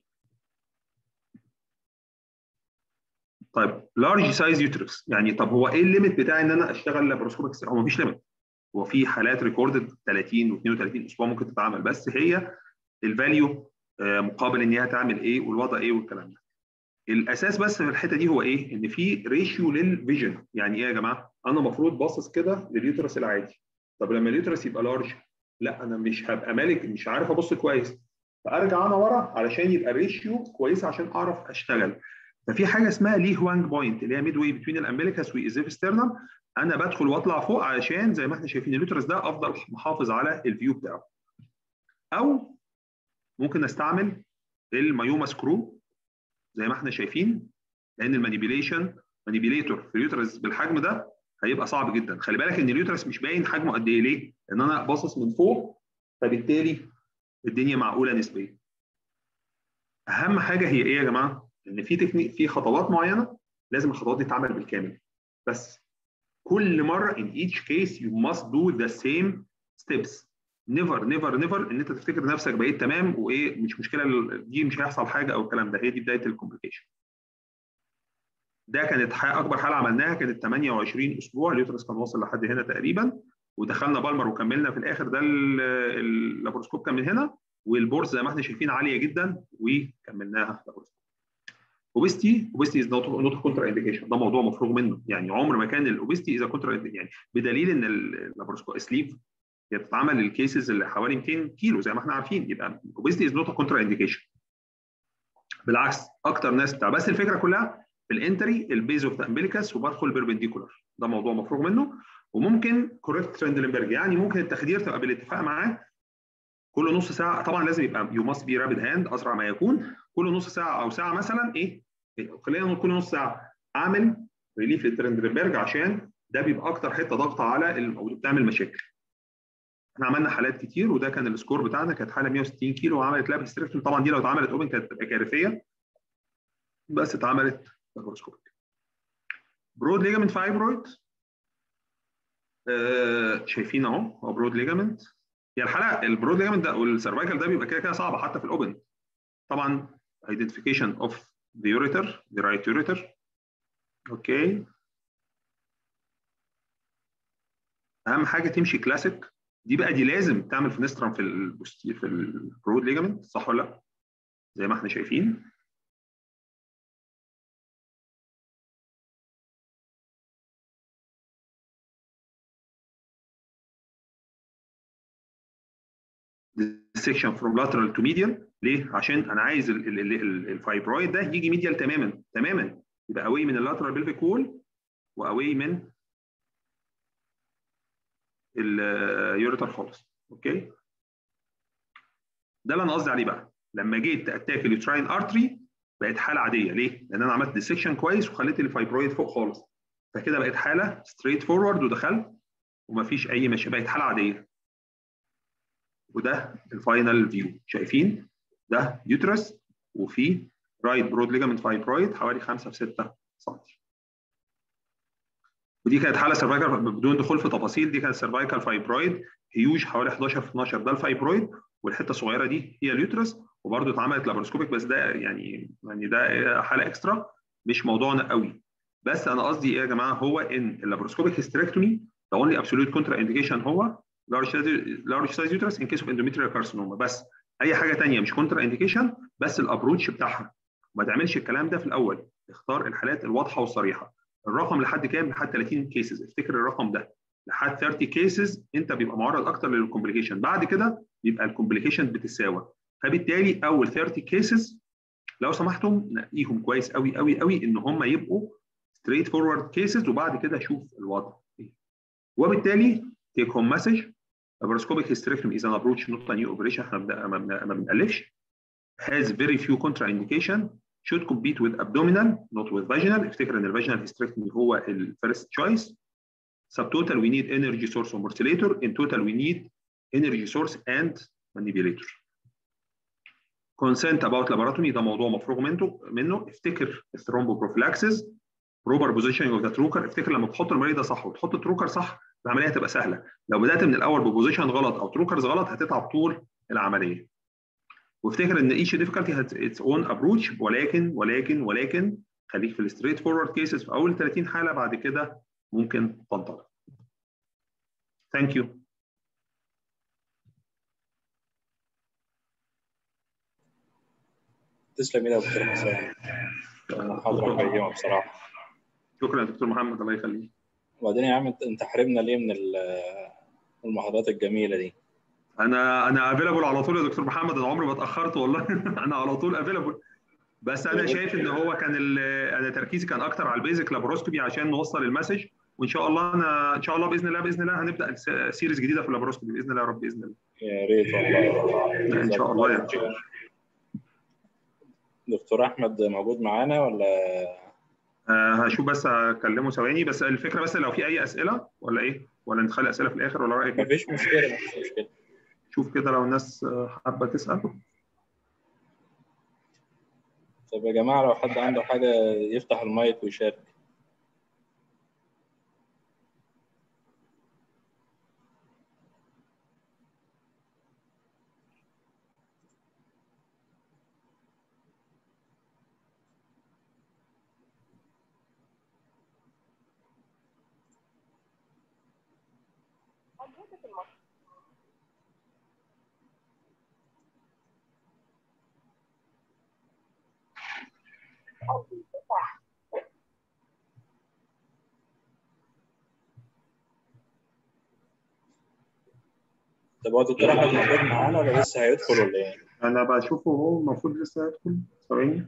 طيب لارج سايز يوتركس يعني طب هو ايه الليميت بتاعي ان انا اشتغل لابروسكوبيك هو مفيش ليميت هو في حالات ريكوردد 30 و32 اسبوع ممكن تتعمل بس هي الفاليو مقابل ان هي تعمل ايه والوضع ايه والكلام ده الاساس بس في الحته دي هو ايه ان في ريشيو للفيجن يعني ايه يا جماعه انا المفروض باصص كده لليوترس العادي طب لما اليوترس يبقى لارج لا انا مش هبقى مالك مش عارف ابص كويس فارجع انا ورا علشان يبقى الريشيو كويسه عشان اعرف اشتغل ففي حاجه اسمها لي هوانج بوينت اللي هي ميد واي بتوين الامبليكاس وايزيف ستيرنم انا بدخل واطلع فوق علشان زي ما احنا شايفين اليوترس ده افضل محافظ على الفيو بتاعه او ممكن استعمل المايوما سكرو زي ما احنا شايفين لان المانيبيوليشن مانيبيليتور في اليوترس بالحجم ده هيبقى صعب جدا خلي بالك ان اليوترس مش باين حجمه قد ايه ليه؟ لان انا باصص من فوق فبالتالي الدنيا معقوله نسبيا اهم حاجه هي ايه يا جماعه؟ ان في تكنيك في خطوات معينه لازم الخطوات دي تتعمل بالكامل بس كل مره in each case you must do the same steps never never never ان انت تفتكر نفسك بقيت تمام وايه مش مشكله دي مش هيحصل حاجه او الكلام ده هي دي بدايه الكومبليكيشن ده كانت اكبر حاله عملناها كانت 28 اسبوع اليوترس كان واصل لحد هنا تقريبا ودخلنا بالمر وكملنا في الاخر ده اللابروسكوب كان من هنا والبورس زي ما احنا شايفين عاليه جدا وكملناها لابروسكوب اوبستي اوبستي از نوت كونتر انديكيشن ده موضوع مفروغ منه يعني عمر ما كان الاوبستي اذا كونتر يعني بدليل ان اللابروسكوب سليف هي بتتعمل للكيسز اللي حوالي 200 كيلو زي ما احنا عارفين يبقى اوبستي از نوت كونتر انديكيشن بالعكس اكتر ناس بتاع بس الفكره كلها في الانتري البيز اوف ذا امبليكاس وبدخل بيربنديكولار ده موضوع مفروغ منه وممكن كوريكت ترندلنبرج يعني ممكن التخدير تبقى بالاتفاق معاه كل نص ساعه طبعا لازم يبقى يو ماست بي رابid هاند اسرع ما يكون كل نص ساعه او ساعه مثلا ايه خلينا نقول كل نص ساعه اعمل ريليف للترندلبرج عشان ده بيبقى اكتر حته ضغط على او بتعمل مشاكل احنا عملنا حالات كتير وده كان السكور بتاعنا كانت حاله 160 كيلو وعملت لاب هيستريكتوم طبعا دي لو اتعملت اوبن كانت تبقى كارثيه بس اتعملت لابروسكوبيك برود ليجامنت فايبرويد آه شايفين اهو هو برود ليجامنت هي الحلقه البرود ليجامنت ده والسيرفايكال ده بيبقى كده كده صعبه حتى في الاوبن طبعا identification of the ureter the right ureter اوكي اهم حاجه تمشي كلاسيك دي بقى دي لازم تعمل فينسترم في البوستير في البرود ليجامنت صح ولا لا؟ زي ما احنا شايفين dissection from lateral to medial ليه؟ عشان انا عايز الفايبرويد ده يجي ميديال تماما تماما يبقى اواي من اللاترال بيلفيك وول واواي من اليوريتر خالص اوكي ده اللي انا قصدي عليه بقى لما جيت اتاك اليوتراين ارتري بقت حاله عاديه ليه؟ لان انا عملت ديسكشن كويس وخليت الفايبرويد فوق خالص فكده بقت حاله ستريت فورورد ودخلت ومفيش اي مشي بقت حاله عاديه وده الفاينل فيو شايفين ده يوترس وفي رايت برود ليجامنت فايبرويد حوالي 5 في 6 سم ودي كانت حاله سيرفايكال بدون دخول في تفاصيل دي كانت سيرفايكال فايبرويد هيوج حوالي 11 في 12 ده الفايبرويد والحته الصغيره دي هي اليوترس وبرده اتعملت لابروسكوبيك بس ده يعني يعني ده حاله اكسترا مش موضوعنا قوي بس انا قصدي ايه يا جماعه هو ان اللابروسكوبيك هيستريكتومي ذا اونلي ابسوليوت كونترا انديكيشن هو لارج سايز يوترس ان كيس اوف اندوميتريال كارسينوما بس اي حاجه ثانيه مش كونترا انديكيشن بس الابروتش بتاعها ما تعملش الكلام ده في الاول اختار الحالات الواضحه والصريحه الرقم لحد كام لحد 30 كيسز افتكر الرقم ده لحد 30 كيسز انت بيبقى معرض اكتر للكومبليكيشن بعد كده بيبقى الكومبليكيشن بتساوى فبالتالي اول 30 كيسز لو سمحتم نقيهم كويس قوي قوي قوي ان هم يبقوا ستريت فورورد كيسز وبعد كده شوف الوضع ايه وبالتالي تيك هوم مسج laparoscopic hysterectomy is an approach not a new operation احنا ما بنألفش has very few contraindication should compete with abdominal not with vaginal افتكر ان الفاجينال hysterectomy هو ال first choice subtotal we need energy source or mortillator in total we need energy source and manipulator consent about laparotomy ده موضوع مفروغ منه منه افتكر الثرومبوبروفلاكسس proper positioning of the trocar افتكر لما تحط المريض ده صح وتحط التروكر صح العمليه هتبقى سهله لو بدات من الاول ببوزيشن غلط او تروكرز غلط هتتعب طول العمليه وافتكر ان each difficulty has its own approach ولكن ولكن ولكن خليك في الستريت فورورد كيسز في اول 30 حاله بعد كده ممكن تنطلق. Thank you. تسلم يا دكتور حسام محاضرة قيمة بصراحة شكرا يا دكتور محمد الله يخليك. وبعدين يا عم انت حرمنا ليه من المحاضرات الجميلة دي؟ انا انا افيلابل على طول يا دكتور محمد انا عمري ما اتاخرت والله انا على طول افيلابل بس انا شايف ان هو كان انا تركيزي كان اكتر على البيزك لابروسكوبي عشان نوصل المسج وان شاء الله انا ان شاء الله باذن الله باذن الله هنبدا سيريز جديده في اللابروسكوبي باذن الله يا رب باذن الله يا ريت والله ان شاء الله يا دكتور احمد موجود معانا ولا آه هشوف بس اكلمه ثواني بس الفكره بس لو في اي اسئله ولا ايه ولا نخلي اسئله في الاخر ولا رايك مفيش مشكله مفيش مشكله شوف كده لو الناس حابه تسال طب يا جماعه لو حد عنده حاجه يفتح المايك ويشارك طب هو الدكتور احمد موجود معانا ولا لسه هيدخل ولا ايه؟ انا بشوفه هو المفروض لسه هيدخل ثواني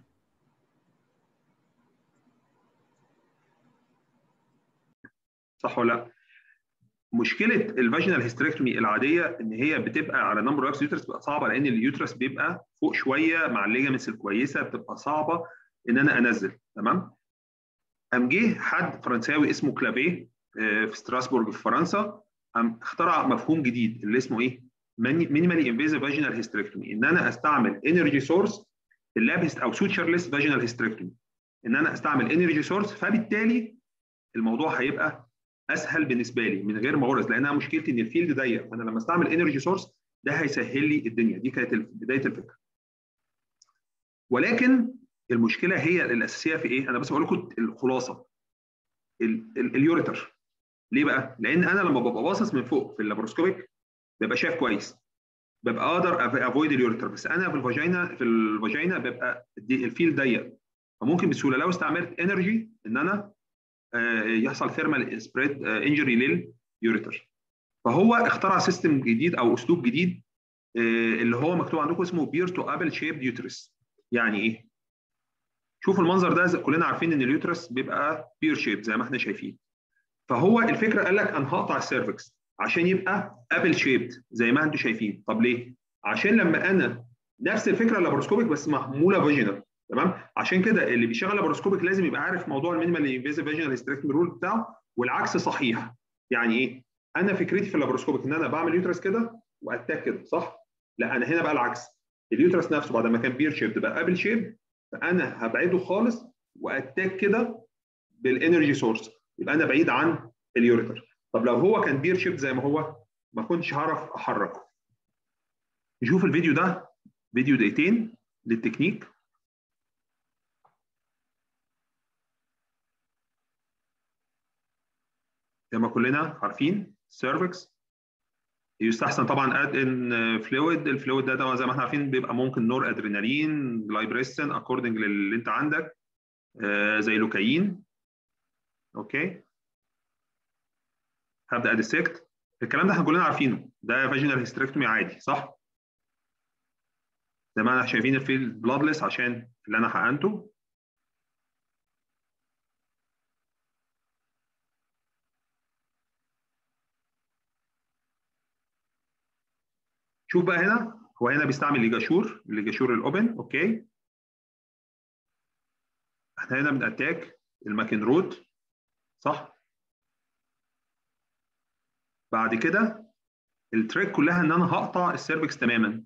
صح ولا لا؟ مشكله الفاجينال هيستريكتومي العاديه ان هي بتبقى على نمبر اوف يوترس بتبقى صعبه لان اليوترس بيبقى فوق شويه مع الليجامنتس الكويسه بتبقى صعبه ان انا انزل تمام؟ قام جه حد فرنساوي اسمه كلافيه في ستراسبورج في فرنسا قام اخترع مفهوم جديد اللي اسمه ايه؟ مينيمالي انفيزيف فاجينال هيستريكتومي ان انا استعمل انرجي سورس اللاب او سوتشرلس فاجينال هيستريكتومي ان انا استعمل انرجي سورس فبالتالي الموضوع هيبقى اسهل بالنسبه لي من غير ما اغرز لانها مشكلتي ان الفيلد ضيق فانا لما استعمل انرجي سورس ده هيسهل لي الدنيا دي كانت بدايه الفكره ولكن المشكله هي الاساسيه في ايه؟ انا بس بقول لكم الخلاصه اليوريتر ليه بقى؟ لان انا لما ببقى باصص من فوق في اللابروسكوبيك ببقى شايف كويس ببقى اقدر افويد اليوريتر بس انا في الفاجينا في الفاجينا بيبقى الفيل ضيق فممكن بسهوله لو استعملت انرجي ان انا يحصل ثيرمال سبريد انجري لليوريتر فهو اخترع سيستم جديد او اسلوب جديد اللي هو مكتوب عندكم اسمه بير تو ابل شيب يوترس يعني ايه؟ شوفوا المنظر ده كلنا عارفين ان اليوترس بيبقى بير شيب زي ما احنا شايفين فهو الفكره قال لك انا هقطع السيرفكس عشان يبقى ابل شيبد زي ما انتم شايفين طب ليه؟ عشان لما انا نفس الفكره اللابروسكوبيك بس معموله فاجينال تمام عشان كده اللي بيشتغل لابروسكوبيك لازم يبقى عارف موضوع المينيمال انفيزيف فاجينال هيستريكتومي رول بتاعه والعكس صحيح يعني ايه؟ انا فكرتي في اللابروسكوبيك ان انا بعمل يوترس كده واتاك كده صح؟ لا انا هنا بقى العكس اليوترس نفسه بعد ما كان بير شيب بقى ابل شيب فانا هبعده خالص واتاك كده بالانرجي سورس يبقى انا بعيد عن اليوريتر طب لو هو كان بير شيب زي ما هو ما كنتش هعرف احركه نشوف الفيديو ده فيديو دقيقتين للتكنيك زي ما كلنا عارفين سيرفكس يستحسن طبعا اد ان فلويد الفلويد ده طبعا زي ما احنا عارفين بيبقى ممكن نور ادرينالين جلايبريستين اكوردنج للي انت عندك آه زي لوكايين اوكي هبدا اديسكت الكلام ده احنا كلنا عارفينه ده فاجينال هيستريكتومي عادي صح زي ما احنا شايفين الفيلد بلادلس عشان اللي انا حقنته شوف بقى هنا هو هنا بيستعمل ليجاشور الليجاشور الاوبن اوكي احنا هنا بنأتاك الماكن روت صح بعد كده التريك كلها ان انا هقطع السيرفكس تماما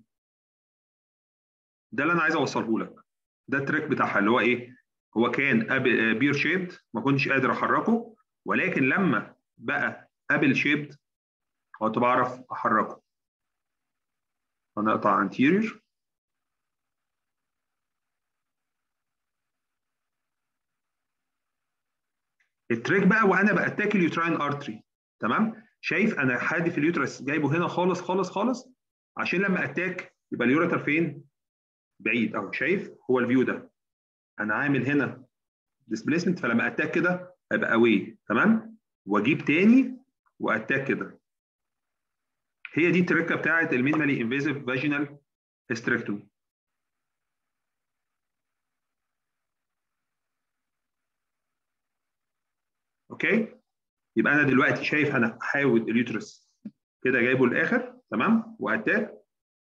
ده اللي انا عايز اوصله لك ده التريك بتاعها اللي هو ايه هو كان بير شيبد ما كنتش قادر احركه ولكن لما بقى ابل شيبد كنت بعرف احركه هنقطع انتيرير التريك بقى وانا باتاك اليوتراين ارتري تمام شايف انا حادف اليوترس جايبه هنا خالص خالص خالص عشان لما اتاك يبقى اليوريتر فين بعيد اهو شايف هو الفيو ده انا عامل هنا ديسبيسمنت فلما اتاك كده هيبقى اواي تمام واجيب تاني واتاك كده هي دي التركه بتاعت المينيمالي انفيزيف فاجينال هيستريكتومي اوكي يبقى انا دلوقتي شايف انا حاول اليوترس كده جايبه للاخر تمام واتاك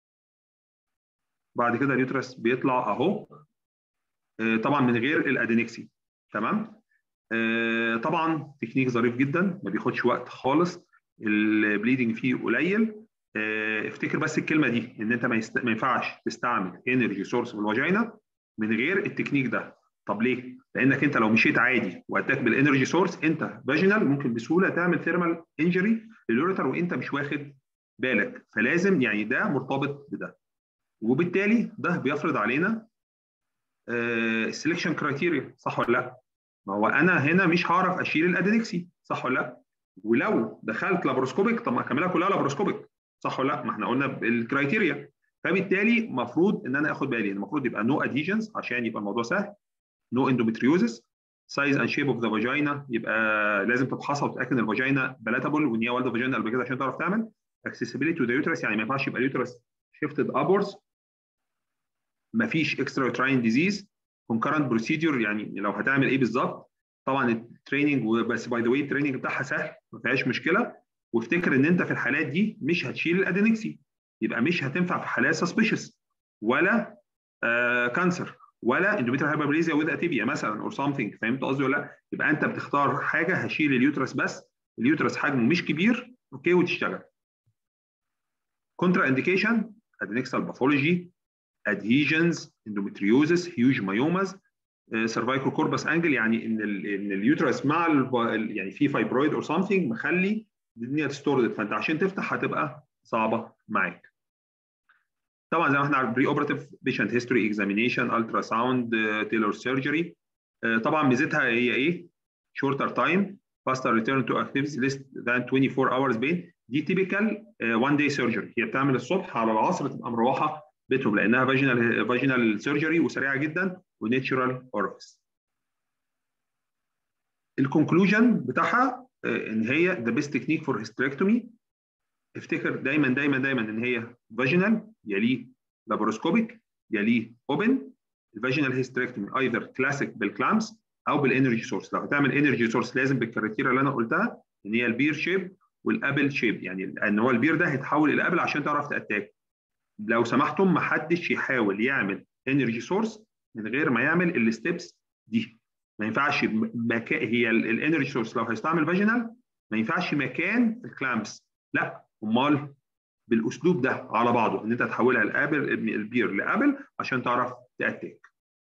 بعد كده اليوترس بيطلع اهو آه طبعا من غير الادينكسي تمام آه طبعا تكنيك ظريف جدا ما بياخدش وقت خالص البليدنج فيه قليل آه افتكر بس الكلمه دي ان انت ما, يست... ما ينفعش تستعمل انرجي سورس في الفاجينا من غير التكنيك ده طب ليه؟ لانك انت لو مشيت عادي واتاك بالانرجي سورس انت فاجينال ممكن بسهوله تعمل ثيرمال انجري لليوريتر وانت مش واخد بالك فلازم يعني ده مرتبط بده وبالتالي ده بيفرض علينا السلكشن كرايتيريا صح ولا لا؟ ما هو انا هنا مش هعرف اشيل الادينكسي صح ولا لا؟ ولو دخلت لابروسكوبيك طب ما اكملها كلها لابروسكوبيك صح ولا لا؟ ما احنا قلنا الكرايتيريا فبالتالي المفروض ان انا اخد بالي المفروض يبقى نو ادهيجنز عشان يبقى الموضوع سهل نو اندومتريوزس سايز اند شيب اوف ذا فاجينا يبقى لازم تفحصها وتتاكد ان الفاجينا بلاتابل وان هي والده فاجينا قبل كده عشان تعرف تعمل accessibility to the uterus يعني ما ينفعش يبقى اليوترس shifted upwards ما فيش extra uterine disease concurrent procedure يعني لو هتعمل ايه بالظبط طبعا التريننج بس باي ذا واي التريننج بتاعها سهل ما فيهاش مشكله وافتكر ان انت في الحالات دي مش هتشيل الادينكسي يبقى مش هتنفع في حالات سسبيشس ولا كانسر uh, ولا اندوميتريال هايبربليزيا وذ اتيبيا مثلا اور سمثينج فهمت قصدي ولا لا؟ يبقى انت بتختار حاجه هشيل اليوترس بس اليوترس حجمه مش كبير اوكي وتشتغل كونترا انديكيشن ادينكسال باثولوجي adhesions endometriosis huge myomas سيرفايكال كوربس انجل يعني ان ال ان اليوترس مع ال يعني في فايبرويد اور سمثينج مخلي الدنيا ديستوردد فانت عشان تفتح هتبقى صعبه معاك. طبعا زي ما احنا عارفين بري اوبراتيف بيشنت هيستوري اكزامينيشن الترا ساوند تيلر سيرجري طبعا ميزتها هي ايه؟ شورتر تايم faster return to activities less than 24 hours بين دي تيبيكال وان داي سيرجري هي بتعمل الصبح على العصر تبقى مروحه بيتهم لانها فاجينال فاجينال سيرجري وسريعه جدا وناتشورال اورفيس. الكونكلوجن بتاعها ان هي ذا بيست تكنيك فور هيستريكتومي افتكر دايما دايما دايما ان هي فاجينال يليه لابروسكوبيك يليه اوبن الفاجينال هيستريكتومي ايذر كلاسيك بالكلامس او بالانرجي سورس لو هتعمل انرجي سورس لازم بالكريتيريا اللي انا قلتها ان هي البير شيب والابل شيب يعني ان هو البير ده هيتحول الى ابل عشان تعرف تاتاك لو سمحتم ما حدش يحاول يعمل انرجي سورس من غير ما يعمل الستبس دي ما ينفعش مكان هي الانرجي سورس لو هيستعمل فاجينال ما ينفعش مكان الكلامس لا امال بالاسلوب ده على بعضه ان انت تحولها الابل البير لابل عشان تعرف تاتاك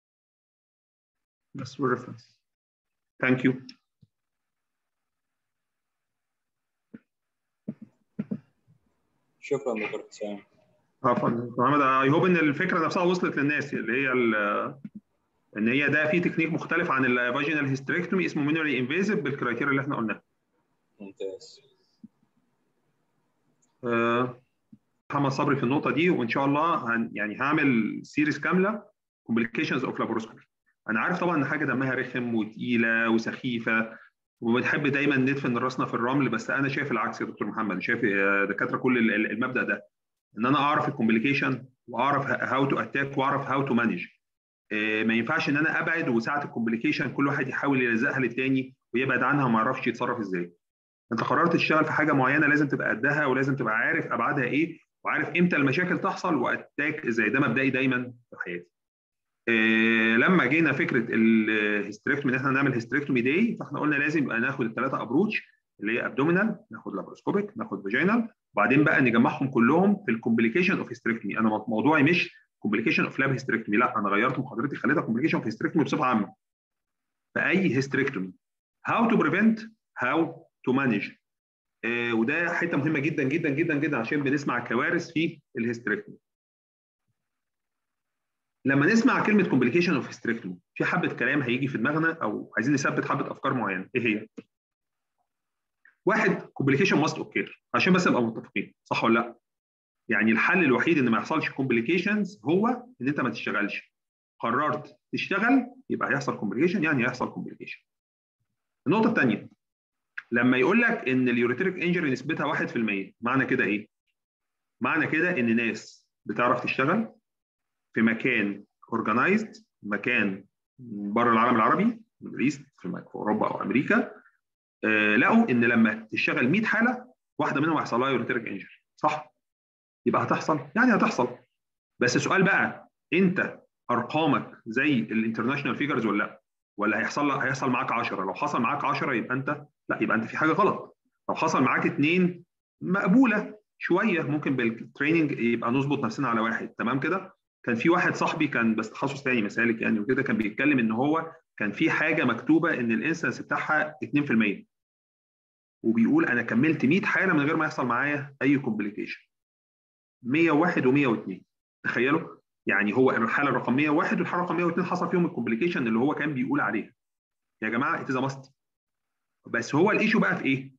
بس for reference thank you شكرا دكتور حسام عفوا محمد اي هوب ان الفكره نفسها وصلت للناس اللي هي ان هي ده في تكنيك مختلف عن الفاجينال هيستريكتومي اسمه مينوري انفيزيف بالكرايتيريا اللي احنا قلناها. ممتاز. أه محمد صبري في النقطه دي وان شاء الله هن يعني هعمل سيريز كامله كومبليكيشنز اوف لابروسكوبي. انا عارف طبعا ان حاجه دمها رخم وتقيله وسخيفه وبنحب دايما ندفن راسنا في الرمل بس انا شايف العكس يا دكتور محمد شايف دكاتره كل المبدا ده ان انا اعرف الكومبليكيشن واعرف هاو تو اتاك واعرف هاو تو مانج ما ينفعش ان انا ابعد وساعه الكومبليكيشن كل واحد يحاول يلزقها للتاني ويبعد عنها وما يعرفش يتصرف ازاي انت قررت تشتغل في حاجه معينه لازم تبقى قدها ولازم تبقى عارف ابعادها ايه وعارف امتى المشاكل تحصل واتاك ازاي ده مبدئي دايما في حياتي إيه لما جينا فكره الهيستريكتومي ان احنا نعمل هيستريكتومي داي فاحنا قلنا لازم يبقى ناخد الثلاثه ابروتش اللي هي ابدومينال ناخد لابروسكوبيك ناخد فاجينال وبعدين بقى نجمعهم كلهم في الكومبليكيشن اوف هيستريكتومي انا موضوعي مش كومبليكيشن اوف لاب هيستريكتومي لا انا غيرت محاضرتي خليتها كومبليكيشن اوف هيستريكتومي بصفه عامه فاي هيستريكتومي هاو تو بريفنت هاو تو مانج وده حته مهمه جدا جدا جدا جدا عشان بنسمع كوارث في الهيستريكتومي لما نسمع كلمه كومبليكيشن اوف هيستريكتومي في حبه كلام هيجي في دماغنا او عايزين نثبت حبه افكار معينه ايه هي؟ واحد كومبليكيشن ماست اوكير عشان بس نبقى متفقين صح ولا لا؟ يعني الحل الوحيد ان ما يحصلش كومبليكيشنز هو ان انت ما تشتغلش قررت تشتغل يبقى هيحصل كومبليكيشن يعني هيحصل كومبليكيشن النقطه الثانيه لما يقول لك ان اليوريتريك انجري نسبتها 1% معنى كده ايه؟ معنى كده ان ناس بتعرف تشتغل في مكان اورجنايزد مكان بره العالم العربي ميدل في اوروبا او امريكا آه لقوا ان لما تشتغل 100 حاله واحده منهم هيحصل لها يوريتريك انجري صح؟ يبقى هتحصل يعني هتحصل بس السؤال بقى انت ارقامك زي الانترناشونال فيجرز ولا لا؟ ولا هيحصل هيحصل معاك 10 لو حصل معاك 10 يبقى انت لا يبقى انت في حاجه غلط لو حصل معاك اثنين مقبوله شويه ممكن بالتريننج يبقى نظبط نفسنا على واحد تمام كده كان في واحد صاحبي كان بس تخصص تاني مسالك يعني وكده كان بيتكلم ان هو كان في حاجه مكتوبه ان الانسنس بتاعها 2% وبيقول انا كملت 100 حاله من غير ما يحصل معايا اي كومبليكيشن 101 و102 تخيلوا يعني هو الحاله رقم 101 والحاله رقم 102 حصل فيهم الكومبليكيشن اللي هو كان بيقول عليها يا جماعه اتز ماست بس هو الايشو بقى في ايه؟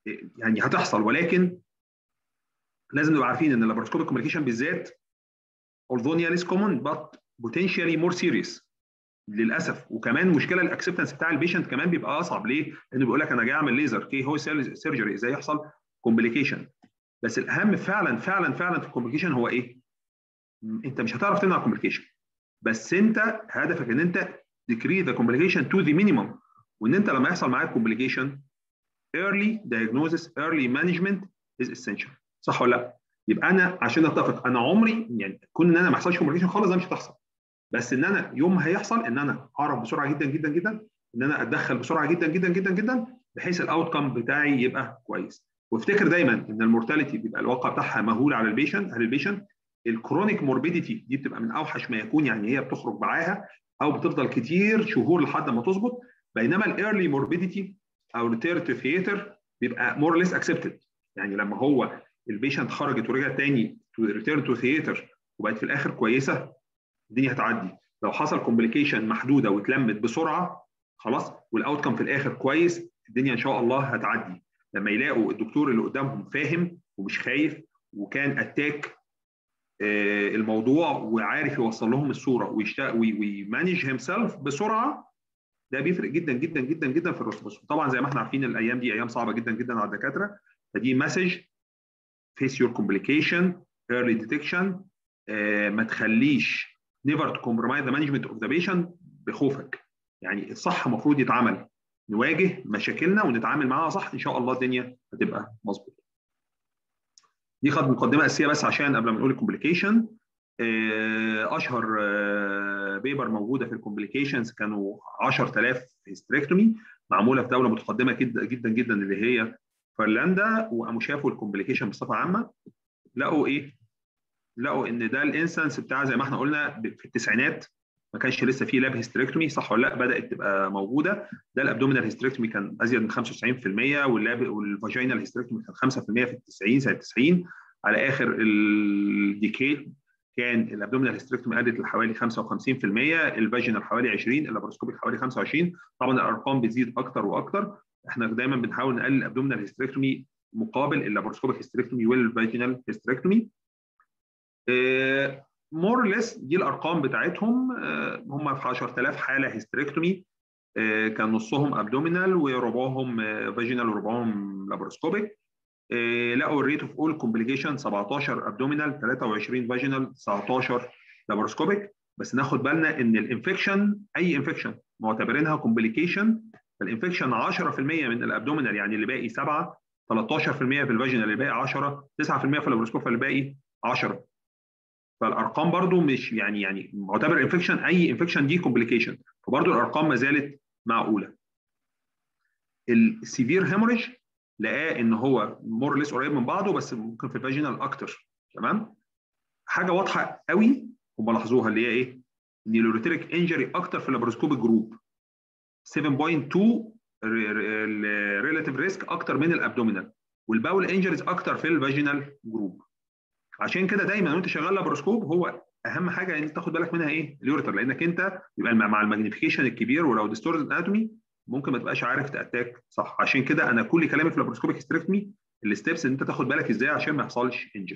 يعني هتحصل ولكن لازم نبقى عارفين ان اللابروسكوبيك كوميونيكيشن بالذات although near is common but potentially more serious للاسف وكمان مشكله الاكسبتنس بتاع البيشنت كمان بيبقى اصعب ليه؟ لانه بيقول لك انا جاي اعمل ليزر كي هو سيرجري ازاي يحصل كومبليكيشن بس الاهم فعلا فعلا فعلا في الكومبليكيشن هو ايه؟ انت مش هتعرف تمنع الكومبليكيشن بس انت هدفك ان انت decrease the complication to the minimum وان انت لما يحصل معاك complication early diagnosis early management is essential صح ولا لا؟ يبقى انا عشان اتفق انا عمري يعني كون ان انا ما يحصلش كومبليكيشن خالص ده مش هتحصل بس ان انا يوم ما هيحصل ان انا اعرف بسرعه جدا جدا جدا ان انا اتدخل بسرعه جدا جدا جدا جدا بحيث الاوت كم بتاعي يبقى كويس وافتكر دايما ان المورتاليتي بيبقى الواقع بتاعها مهول على البيشنت على البيشنت الكرونيك موربيديتي دي بتبقى من اوحش ما يكون يعني هي بتخرج معاها او بتفضل كتير شهور لحد ما تظبط بينما الايرلي موربيديتي او ريتير تو ثياتر بيبقى مور ليس اكسبتد يعني لما هو البيشنت خرجت ورجعت تاني تو ريتيرن تو ثياتر وبقت في الاخر كويسه الدنيا هتعدي لو حصل كومبليكيشن محدوده واتلمت بسرعه خلاص والاوت كم في الاخر كويس الدنيا ان شاء الله هتعدي لما يلاقوا الدكتور اللي قدامهم فاهم ومش خايف وكان اتاك الموضوع وعارف يوصل لهم الصوره ويمانج هيم سيلف بسرعه ده بيفرق جدا جدا جدا جدا في الريسبونس طبعا زي ما احنا عارفين الايام دي ايام صعبه جدا جدا على الدكاتره فدي مسج فيس يور كومبليكيشن ايرلي ديتكشن ما تخليش نيفر تو كومبرومايز ذا مانجمنت اوف ذا بيشنت بخوفك يعني الصح المفروض يتعمل نواجه مشاكلنا ونتعامل معاها صح ان شاء الله الدنيا هتبقى مظبوطه دي خد مقدمه اساسيه بس عشان قبل ما نقول الكومبليكيشن اشهر بيبر موجوده في الكومبليكيشنز كانوا 10000 هيستريكتومي معموله في دوله متقدمه جدا جدا جدا اللي هي فنلندا وقاموا شافوا الكومبليكيشن بصفه عامه لقوا ايه؟ لقوا ان ده الانسنس بتاع زي ما احنا قلنا في التسعينات ما كانش لسه في لاب هيستريكتومي صح ولا لا بدات تبقى موجوده ده الابدومينال هيستريكتومي كان ازيد من 95% واللاب والفاجينال هيستريكتومي كان 5% في التسعين سنه 90 على اخر الديكيد كان الابدومينال هيستريكتومي قلت لحوالي 55% الفاجينال حوالي 20 اللابروسكوبيك حوالي 25 طبعا الارقام بتزيد اكتر واكتر احنا دايما بنحاول نقلل الابدومينال هيستريكتومي مقابل اللابروسكوبيك هيستريكتومي والفاجينال هيستريكتومي مور ليس دي الارقام بتاعتهم هم في 10000 حاله هيستريكتومي كان نصهم ابدومينال وربعهم فاجينال وربعهم لابروسكوبيك لقوا الريت اوف اول كومبليكيشن 17 ابدومينال 23 فاجينال 19 لابروسكوبيك بس ناخد بالنا ان الانفكشن اي انفكشن معتبرينها كومبليكيشن فالانفكشن 10% من الابدومينال يعني اللي باقي 7 13% في الفاجينال اللي باقي 10 9% في اللابروسكوب اللي باقي 10 فالارقام برضو مش يعني يعني معتبر انفكشن اي انفكشن دي كومبليكيشن فبرضو الارقام ما زالت معقوله السيفير هيموريج لقاه ان هو مور ليس قريب من بعضه بس ممكن في الفاجينال اكتر تمام حاجه واضحه قوي هم لاحظوها اللي هي ايه ان اليوريتريك انجري اكتر في اللابروسكوبيك جروب 7.2 ريلاتيف ريسك اكتر من الابدومينال والباول انجريز اكتر في الفاجينال جروب عشان كده دايما وانت شغال لابروسكوب هو اهم حاجه ان انت تاخد بالك منها ايه اليوريتر لانك انت بيبقى مع الماجنيفيكيشن الكبير ولو ديستورد اناتومي ممكن ما تبقاش عارف تاتاك صح عشان كده انا كل كلامي في اللابروسكوبيك هيستريكتمي الستبس ان انت تاخد بالك ازاي عشان ما يحصلش انجري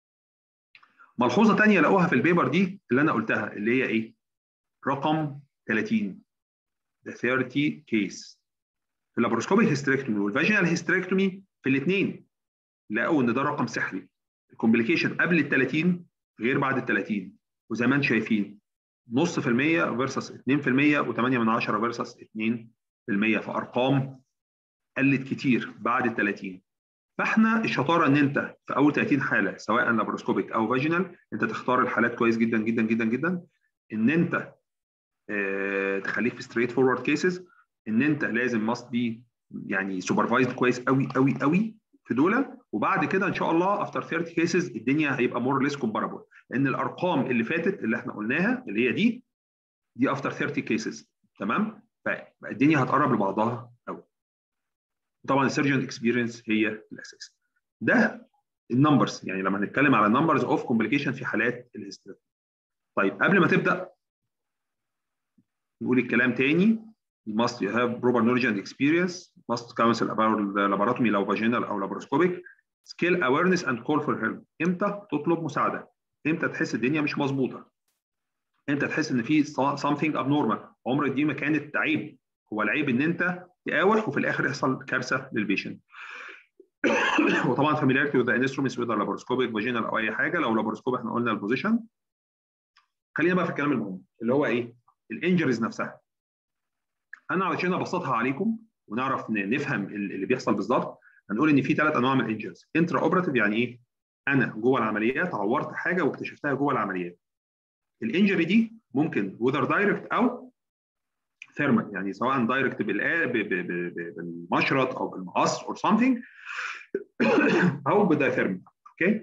ملحوظه ثانيه لقوها في البيبر دي اللي انا قلتها اللي هي ايه رقم 30 ده 30 كيس في اللابروسكوبيك هيستريكتومي والفاجينال هيستريكتومي في الاثنين لقوا ان ده رقم سحري الكومبليكيشن قبل ال 30 غير بعد ال 30 وزي ما انتم شايفين نص في المية فيرسس 2% و8 من 10 فيرسس 2% فارقام قلت كتير بعد ال 30 فاحنا الشطاره ان انت في اول 30 حاله سواء لابروسكوبيك او فاجينال انت تختار الحالات كويس جدا جدا جدا جدا ان انت اه تخليك في ستريت فورورد كيسز ان انت لازم ماست بي يعني سوبرفايزد كويس قوي قوي قوي في دول وبعد كده ان شاء الله افتر 30 كيسز الدنيا هيبقى مور ليس كومبارابل لان الارقام اللي فاتت اللي احنا قلناها اللي هي دي دي افتر 30 كيسز تمام فالدنيا هتقرب لبعضها قوي طبعا السيرجن اكسبيرينس هي الاساس ده النمبرز يعني لما هنتكلم على النمبرز اوف كومبليكيشن في حالات الهستيريا طيب قبل ما تبدا نقول الكلام تاني You must have proper knowledge and experience. Must counsel about the laparotomy لو vaginal أو laparoscopic. Skill awareness and call for help. إمتى تطلب مساعدة؟ إمتى تحس الدنيا مش مظبوطة؟ إمتى تحس إن في something abnormal؟ عمر دي ما كانت عيب. هو العيب إن أنت تقاوح وفي الآخر يحصل كارثة للبيشنت. وطبعا familiarity with the instruments whether laparoscopic vaginal أو أي حاجة لو laparoscopic احنا قلنا البوزيشن. خلينا بقى في الكلام المهم اللي هو إيه؟ الانجريز نفسها. انا علشان ابسطها عليكم ونعرف نفهم اللي بيحصل بالظبط هنقول ان في ثلاث انواع من الانجرز انترا اوبراتيف يعني ايه انا جوه العمليات عورت حاجه واكتشفتها جوه العمليات الانجري دي ممكن وذر دايركت او ثيرمال يعني سواء دايركت بالمشرط او بالمقص اور سمثينج او بدايثيرمال اوكي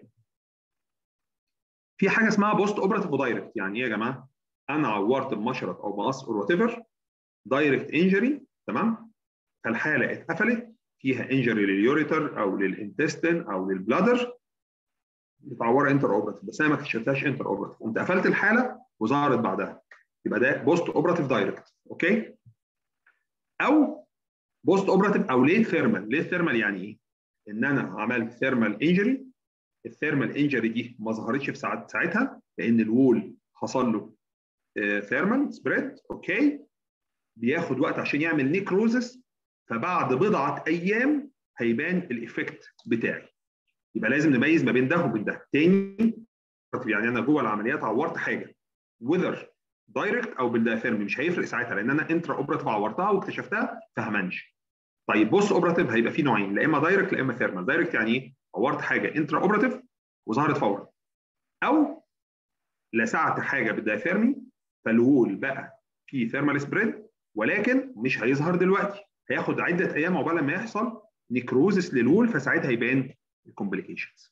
في حاجه اسمها بوست اوبراتيف ودايركت يعني ايه يا جماعه انا عورت بمشرط او مقص اور وات ايفر دايركت انجري تمام فالحاله اتقفلت فيها انجري لليوريتر او للانتستين او للبلادر متعوره انتر اوبراتيف بس انا ما اكتشفتهاش انتر اوبراتيف قمت قفلت الحاله وظهرت بعدها يبقى ده بوست اوبراتيف دايركت اوكي او بوست اوبراتيف او ليت ثيرمال ليت ثيرمال يعني ايه؟ ان انا عملت ثيرمال انجري الثيرمال انجري دي ما ظهرتش في ساعت ساعتها لان الوول حصل له ثيرمال سبريد اوكي بياخد وقت عشان يعمل نيكروزس فبعد بضعه ايام هيبان الايفكت بتاعي يبقى لازم نميز ما بين ده وبين ده تاني يعني انا جوه العمليات عورت حاجه وذر دايركت او بالدايثيرمي مش هيفرق ساعتها لان انا انترا اوبراتيف عورتها واكتشفتها فهمنش طيب بص اوبراتيف هيبقى فيه نوعين لا اما دايركت لا اما ثيرمال دايركت يعني ايه عورت حاجه انترا اوبراتيف وظهرت فورا او لسعت حاجه بالدايثيرمي فالوول بقى فيه ثيرمال سبريد ولكن مش هيظهر دلوقتي هياخد عده ايام عقبال ما يحصل نيكروزس للوول فساعتها يبان الكومبليكيشنز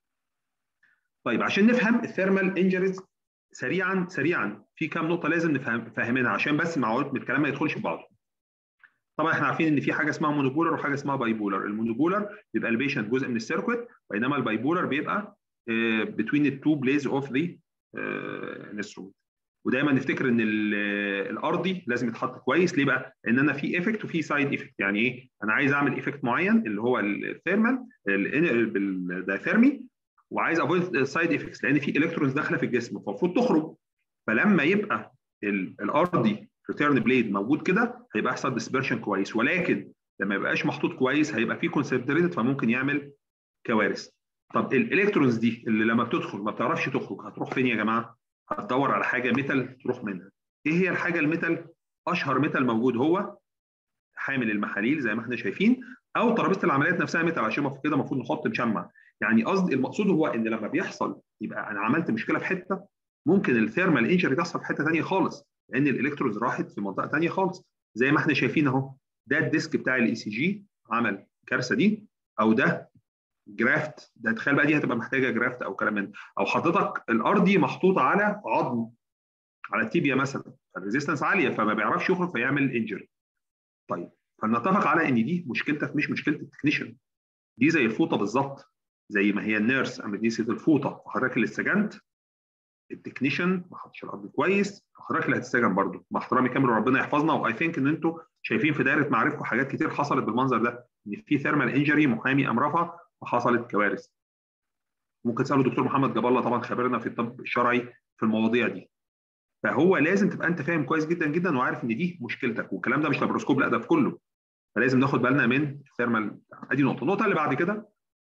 طيب عشان نفهم الثيرمال انجريز سريعا سريعا في كام نقطه لازم نفهم فاهمينها عشان بس معلومات من الكلام ما يدخلش في بعضه طبعا احنا عارفين ان في حاجه اسمها مونوبولر وحاجه اسمها بايبولر المونوبولر بيبقى البيشنت جزء من السيركويت بينما البايبولر بيبقى بتوين التو بليز اوف ذا انسترومنت ودايما نفتكر ان الارضي لازم يتحط كويس ليه بقى؟ لان انا في ايفكت وفي سايد ايفكت يعني ايه؟ انا عايز اعمل ايفكت معين اللي هو الثيرمال بالدايثيرمي وعايز افويد سايد افكتس لان في الكترونز داخله في الجسم فالمفروض تخرج فلما يبقى الارضي ريتيرن بليد موجود كده هيبقى يحصل ديسبرشن كويس ولكن لما يبقاش محطوط كويس هيبقى في كونسنتريتد فممكن يعمل كوارث طب الالكترونز دي اللي لما بتدخل ما بتعرفش تخرج هتروح فين يا جماعه؟ هتدور على حاجه ميتال تروح منها. ايه هي الحاجه الميتال؟ اشهر ميتال موجود هو حامل المحاليل زي ما احنا شايفين او ترابيزه العمليات نفسها ميتال عشان كده المفروض نحط مشمع. يعني قصدي المقصود هو ان لما بيحصل يبقى انا عملت مشكله في حته ممكن الثيرمال انجري تحصل في حته ثانيه خالص لان الالكترونز راحت في منطقه ثانيه خالص زي ما احنا شايفين اهو ده الديسك بتاع الاي سي جي عمل الكارثه دي او ده جرافت ده تخيل بقى دي هتبقى محتاجه جرافت او كلام من او حضرتك الارضي محطوط على عظم على التيبيا مثلا فالريزيستنس عاليه فما بيعرفش يخرج فيعمل انجري طيب فنتفق على ان دي مشكلتك مش مشكله التكنيشن دي زي الفوطه بالظبط زي ما هي النيرس قامت نسيت الفوطه وحضرتك اللي اتسجنت التكنيشن ما حطش الارض كويس حضرتك اللي هتتسجن برضه مع احترامي كامل وربنا يحفظنا واي ثينك ان انتوا شايفين في دايره معارفكم حاجات كتير حصلت بالمنظر ده ان في ثيرمال انجري محامي قام رفع وحصلت كوارث ممكن تسالوا دكتور محمد جاب الله طبعا خبيرنا في الطب الشرعي في المواضيع دي فهو لازم تبقى انت فاهم كويس جدا جدا وعارف ان دي مشكلتك والكلام ده مش لابروسكوب لا ده في كله فلازم ناخد بالنا من الثيرمال ادي نقطه النقطه اللي بعد كده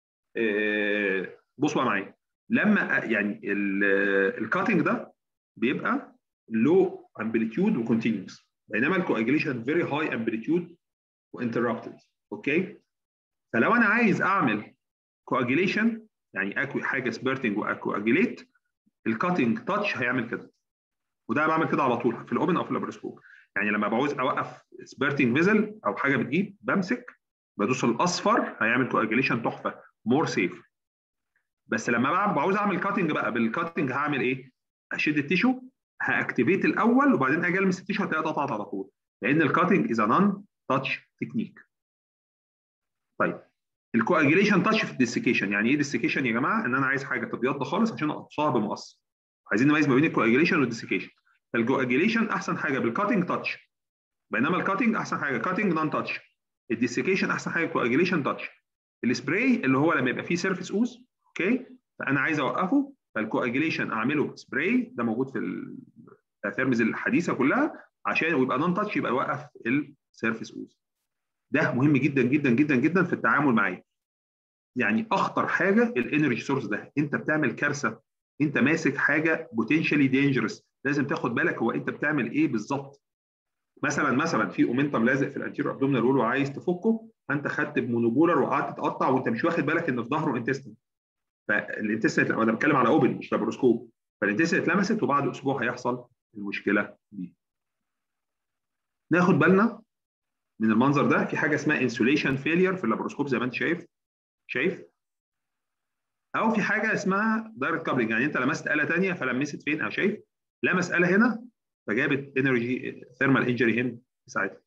بصوا بقى معايا لما يعني الكاتنج ده بيبقى لو امبليتيود وكونتينيوس بينما الكواجيليشن فيري هاي امبليتيود وانتربتد اوكي فلو انا عايز اعمل كواجيليشن يعني اكوي حاجه سبيرتنج واكواجيليت الكاتنج تاتش هيعمل كده وده بعمل كده على طول في الاوبن او في اللابروسكوب يعني لما بعوز اوقف سبيرتنج فيزل او حاجه بتجيب بمسك بدوس الاصفر هيعمل كواجيليشن تحفه مور سيف بس لما بعوز اعمل كاتنج بقى بالكاتنج هعمل ايه؟ هشد التيشو هاكتيفيت الاول وبعدين اجي المس التيشو هتلاقيها اتقطعت على طول لان الكاتنج از نون تاتش تكنيك. طيب الكواجيليشن تاتش في الديسيكيشن يعني ايه ديسيكيشن يا جماعه؟ ان انا عايز حاجه تبيض خالص عشان اقصها بمقص. عايزين نميز ما بين الكواجيليشن والديسيكيشن. فالكواجيليشن احسن حاجه بالكاتنج تاتش بينما الكاتنج احسن حاجه كاتنج نون تاتش الديسيكيشن احسن حاجه كواجيليشن تاتش السبراي اللي هو لما يبقى فيه سيرفيس اوز اوكي فانا عايز اوقفه فالكواجيليشن اعمله سبراي ده موجود في الثيرمز الحديثه كلها عشان ويبقى نون تاتش يبقى يوقف السيرفيس اوز ده مهم جدا جدا جدا جدا في التعامل معاه يعني اخطر حاجه الانرجي سورس ده انت بتعمل كارثه انت ماسك حاجه بوتنشالي دينجرس لازم تاخد بالك هو انت بتعمل ايه بالظبط مثلا مثلا في اومنتم لازق في الانتيريور ابدومينال وول وعايز تفكه فانت خدت بمونوبولر وقعدت تقطع وانت مش واخد بالك ان في ظهره انتستين فالانتستين انا بتكلم على اوبن مش لابروسكوب فالانتستين اتلمست وبعد اسبوع هيحصل المشكله دي ناخد بالنا من المنظر ده في حاجه اسمها انسوليشن فيلير في اللابروسكوب زي ما انت شايف شايف او في حاجه اسمها دايركت كابلنج يعني انت لمست اله ثانيه فلمست فين او شايف لمس اله هنا فجابت انرجي ثيرمال انجري هنا ساعتها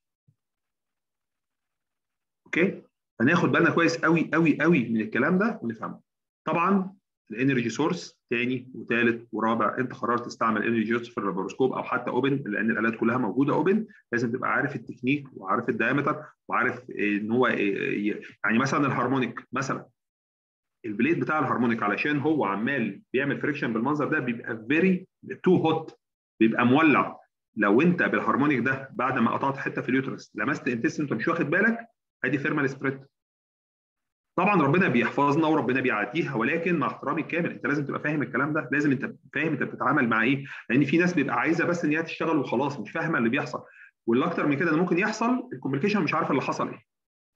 اوكي فناخد بالنا كويس قوي قوي قوي من الكلام ده ونفهمه طبعا الانرجي سورس ثاني وثالث ورابع انت قررت تستعمل انرجي سورس في اللابروسكوب او حتى اوبن لان الالات كلها موجوده اوبن لازم تبقى عارف التكنيك وعارف الدايمتر وعارف ان هو يعني مثلا الهارمونيك مثلا البليد بتاع الهارمونيك علشان هو عمال بيعمل فريكشن بالمنظر ده بيبقى فيري تو هوت بيبقى مولع لو انت بالهارمونيك ده بعد ما قطعت حته في اليوترس لمست انتستين انت مش واخد بالك ادي ثيرمال سبريد طبعا ربنا بيحفظنا وربنا بيعديها ولكن مع احترامي الكامل انت لازم تبقى فاهم الكلام ده لازم انت فاهم انت بتتعامل مع ايه لان في ناس بيبقى عايزه بس ان هي تشتغل وخلاص مش فاهمه اللي بيحصل واللي اكتر من كده ان ممكن يحصل الكوميونيكيشن مش عارفه اللي حصل ايه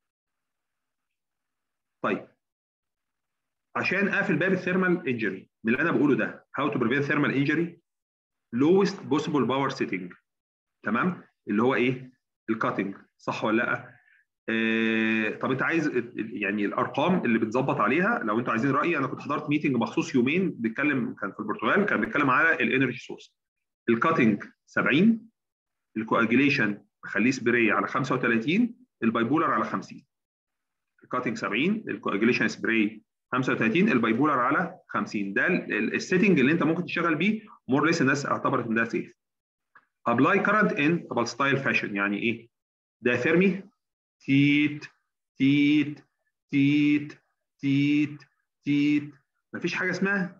طيب عشان اقفل باب الثيرمال انجري من اللي انا بقوله ده هاو تو بريفنت ثيرمال انجري لوست بوسيبل باور سيتنج تمام اللي هو ايه الكاتنج صح ولا لا آه طب انت عايز يعني الارقام اللي بتظبط عليها لو انتوا عايزين رايي انا كنت حضرت ميتنج مخصوص يومين بيتكلم كان في البرتغال كان بيتكلم على الانرجي سورس الكاتنج 70 الكواجيليشن خليه سبراي على 35 البايبولر على 50 الكاتنج 70 الكواجيليشن سبراي 35 البايبولر على 50 ده السيتنج اللي انت ممكن تشتغل بيه مور ليس الناس اعتبرت ان ده سيف ابلاي كرنت ان بالستايل فاشن يعني ايه دايثيرمي تيت تيت تيت تيت تيت مفيش حاجه اسمها